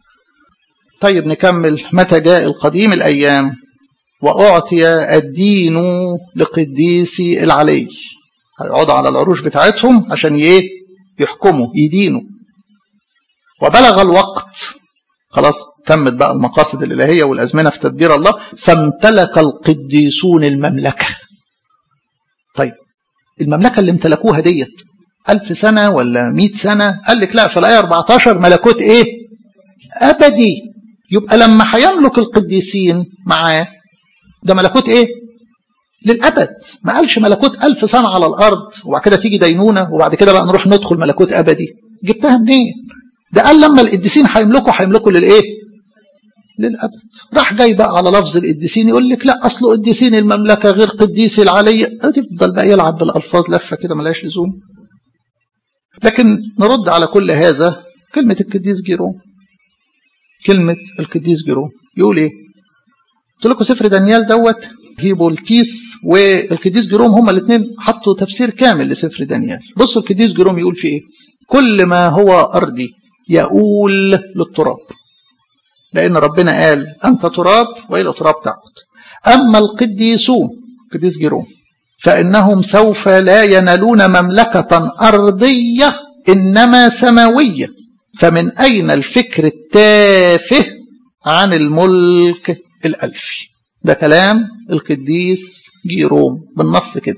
طيب نكمل متى جاء القديم الايام واعطي الدين لقديسي العلي هيقعدوا على العروش بتاعتهم عشان ايه يحكموا يدينوا وبلغ الوقت خلاص تمت بقى المقاصد الإلهية والأزمنة في تدبير الله فامتلك القديسون المملكة طيب المملكة اللي امتلكوها ديت ألف سنة ولا مئة سنة قال لك لا في الآية 14 ملكوت إيه أبدي يبقى لما هيملك القديسين معاه ده ملكوت إيه للأبد ما قالش ملكوت ألف سنة على الأرض وبعد كده تيجي دينونة وبعد كده بقى نروح ندخل ملكوت أبدي جبتها منين ده قال لما القديسين هيملكوا هيملكوا للايه للابد راح جاي بقى على لفظ القديسين يقول لك لا اصل قديسين المملكه غير قديسي العلي تفضل بقى يلعب بالالفاظ لفه كده ملهاش لزوم لكن نرد على كل هذا كلمه القديس جيروم كلمه القديس جيروم يقول ايه قلت لكم سفر دانيال دوت هيبولتيس والقديس جيروم هما الاثنين حطوا تفسير كامل لسفر دانيال بصوا القديس جيروم يقول في ايه كل ما هو ارضي يؤول للتراب لأن ربنا قال أنت تراب وإلى تراب تعود أما القديسون قديس جيروم فإنهم سوف لا ينالون مملكة أرضية إنما سماوية فمن أين الفكر التافه عن الملك الألفي ده كلام القديس جيروم بالنص كده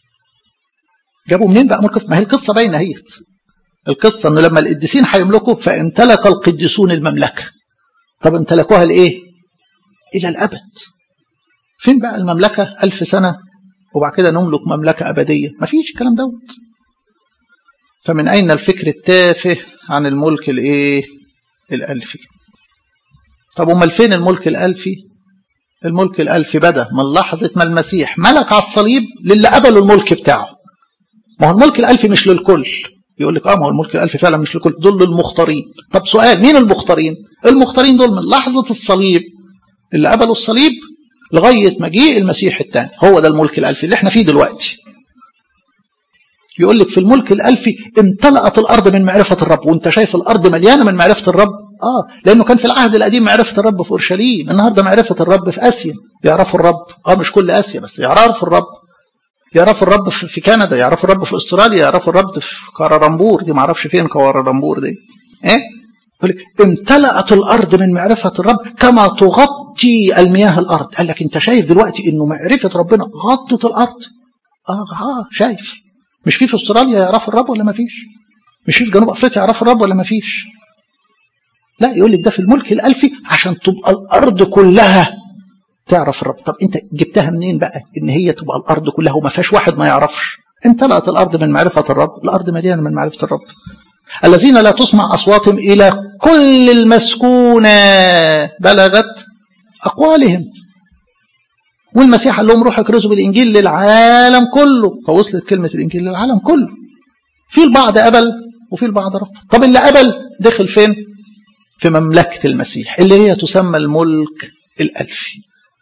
جابوا منين بقى ملك ما هي القصة باينة هيت القصة انه لما القديسين هيملكوا فامتلك القديسون المملكة طب امتلكوها لايه الى الابد فين بقى المملكة ألف سنة وبعد كده نملك مملكة أبدية ما فيش الكلام دوت فمن أين الفكر التافه عن الملك الايه الألفي طب امال فين الملك الألفي الملك الألفي بدأ من لحظة ما المسيح ملك على الصليب للي قبلوا الملك بتاعه ما هو الملك الألفي مش للكل يقول لك اه ما هو الملك الألفي فعلا مش لكل دول للمختارين طب سؤال مين المختارين المختارين دول من لحظة الصليب اللي قبلوا الصليب لغاية مجيء المسيح الثاني هو ده الملك الألفي اللي احنا فيه دلوقتي يقول لك في الملك الألفي امتلأت الأرض من معرفة الرب وانت شايف الأرض مليانة من معرفة الرب اه لأنه كان في العهد القديم معرفة الرب في أورشليم النهاردة معرفة الرب في آسيا يعرفوا الرب اه مش كل آسيا بس يعرفوا الرب يعرفوا الرب في كندا يعرفوا الرب في استراليا يعرفوا الرب في كارارامبور دي ما اعرفش فين كارارامبور دي ايه يقول لك امتلأت الارض من معرفه الرب كما تغطي المياه الارض قال لك انت شايف دلوقتي انه معرفه ربنا غطت الارض اه اه شايف مش في في استراليا يعرفوا الرب ولا ما فيش مش في في جنوب افريقيا يعرفوا الرب ولا ما فيش لا يقول لك ده في الملك الالفي عشان تبقى الارض كلها تعرف الرب طب انت جبتها منين بقى ان هي تبقى الارض كلها وما فيهاش واحد ما يعرفش امتلأت الارض من معرفة الرب الارض مليانة من معرفة الرب الذين لا تسمع اصواتهم الى كل المسكونة بلغت اقوالهم والمسيح قال لهم روحوا اكرزوا بالانجيل للعالم كله فوصلت كلمة الانجيل للعالم كله في البعض قبل وفي البعض رفض طب اللي قبل دخل فين في مملكة المسيح اللي هي تسمى الملك الألفي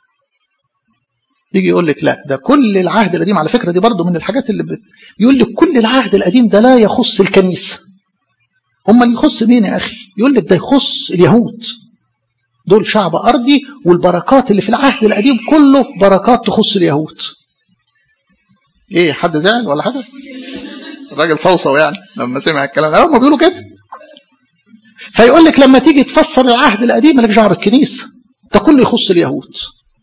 يجي يقول لك لا ده كل العهد القديم على فكرة دي برضو من الحاجات اللي بت... يقول لك كل العهد القديم ده لا يخص الكنيسة هم اللي يخص مين يا أخي يقول لك ده يخص اليهود دول شعب أرضي والبركات اللي في العهد القديم كله بركات تخص اليهود ايه حد زعل ولا حاجة الراجل صوصو يعني لما سمع الكلام ده هم بيقولوا كده فيقول لك لما تيجي تفسر العهد القديم مالك دعوه بالكنيسه ده كله يخص اليهود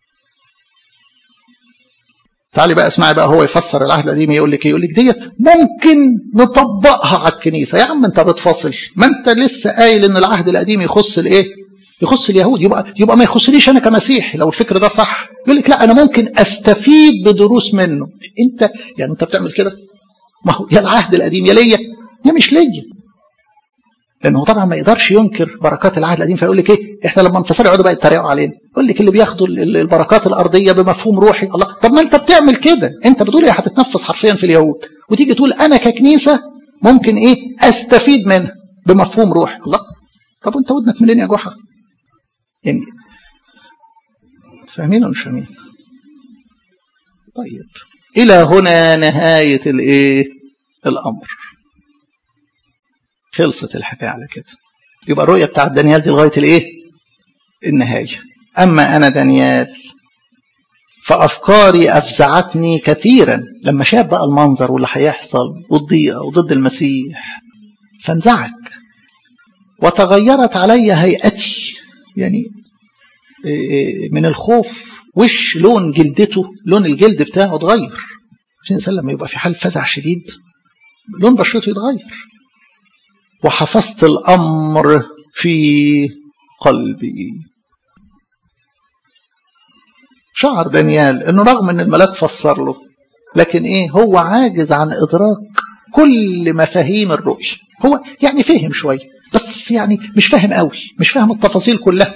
تعالي بقى اسمعي بقى هو يفسر العهد القديم يقول لك ايه يقول لك ديت ممكن نطبقها على الكنيسه يا عم انت بتفاصل ما انت لسه قايل ان العهد القديم يخص الايه يخص اليهود يبقى يبقى ما يخصنيش انا كمسيحي لو الفكر ده صح يقول لك لا انا ممكن استفيد بدروس منه انت يعني انت بتعمل كده ما هو يا العهد القديم يا ليا يا مش ليا لانه طبعا ما يقدرش ينكر بركات العهد القديم فيقول لك ايه احنا لما انفصل يقعدوا بقى يتريقوا علينا يقول لك اللي بياخدوا البركات الارضيه بمفهوم روحي الله طب ما انت بتعمل كده انت بتقول ايه هتتنفس حرفيا في اليهود وتيجي تقول انا ككنيسه ممكن ايه استفيد منها بمفهوم روح الله طب انت ودنك منين يا جحا يعني فاهمين ولا مش فاهمين طيب الى هنا نهايه الايه الامر خلصت الحكايه على كده يبقى الرؤيه بتاعت دانيال دي لغايه الايه النهايه اما انا دانيال فافكاري افزعتني كثيرا لما شاف بقى المنظر واللي هيحصل والضيقه وضد المسيح فانزعج وتغيرت علي هيئتي يعني من الخوف وش لون جلدته لون الجلد بتاعه اتغير في انسان لما يبقى في حال فزع شديد لون بشرته يتغير وحفظت الامر في قلبي شعر دانيال انه رغم ان الملاك فسر له لكن ايه هو عاجز عن ادراك كل مفاهيم الرؤية هو يعني فهم شوية بس يعني مش فاهم قوي مش فاهم التفاصيل كلها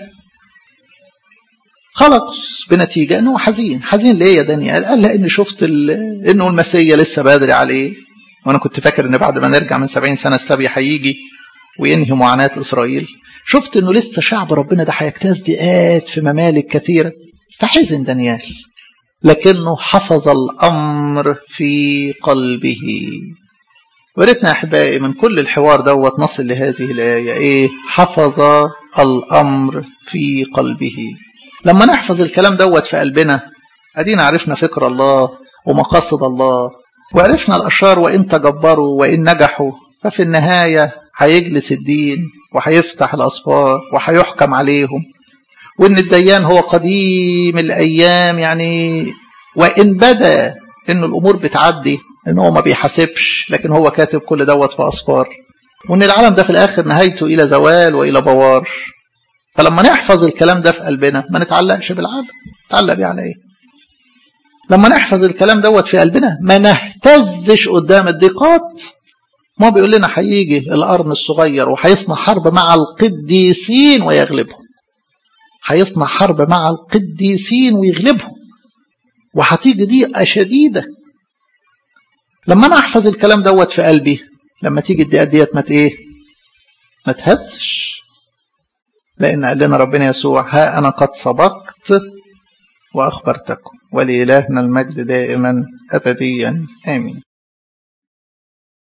خلص بنتيجة انه حزين حزين ليه يا دانيال قال لان شفت انه المسيا لسه بدري عليه وانا كنت فاكر ان بعد ما نرجع من سبعين سنة السبي هيجي وينهي معاناة اسرائيل شفت انه لسه شعب ربنا ده هيجتاز ضيقات في ممالك كثيرة فحزن دانيال لكنه حفظ الامر في قلبه ورثنا احبائي من كل الحوار دوت نصل لهذه الايه ايه حفظ الامر في قلبه لما نحفظ الكلام دوت في قلبنا ادينا عرفنا فكر الله ومقاصد الله وعرفنا الاشرار وان تجبروا وان نجحوا ففي النهايه هيجلس الدين وهيفتح الاسفار وهيحكم عليهم وان الديان هو قديم الايام يعني وان بدا ان الامور بتعدي ان هو ما بيحاسبش لكن هو كاتب كل دوت في اسفار وان العالم ده في الاخر نهايته الى زوال والى بوار فلما نحفظ الكلام ده في قلبنا ما نتعلقش بالعالم نتعلق بيه على ايه لما نحفظ الكلام دوت في قلبنا ما نهتزش قدام الضيقات ما بيقول لنا هيجي القرن الصغير وهيصنع حرب مع القديسين ويغلبهم هيصنع حرب مع القديسين ويغلبهم وهتيجي ضيقه شديده لما انا احفظ الكلام دوت في قلبي لما تيجي الدقيقه ديت ما ايه ما تهزش لان قال لنا ربنا يسوع ها انا قد سبقت واخبرتكم ولالهنا المجد دائما ابديا امين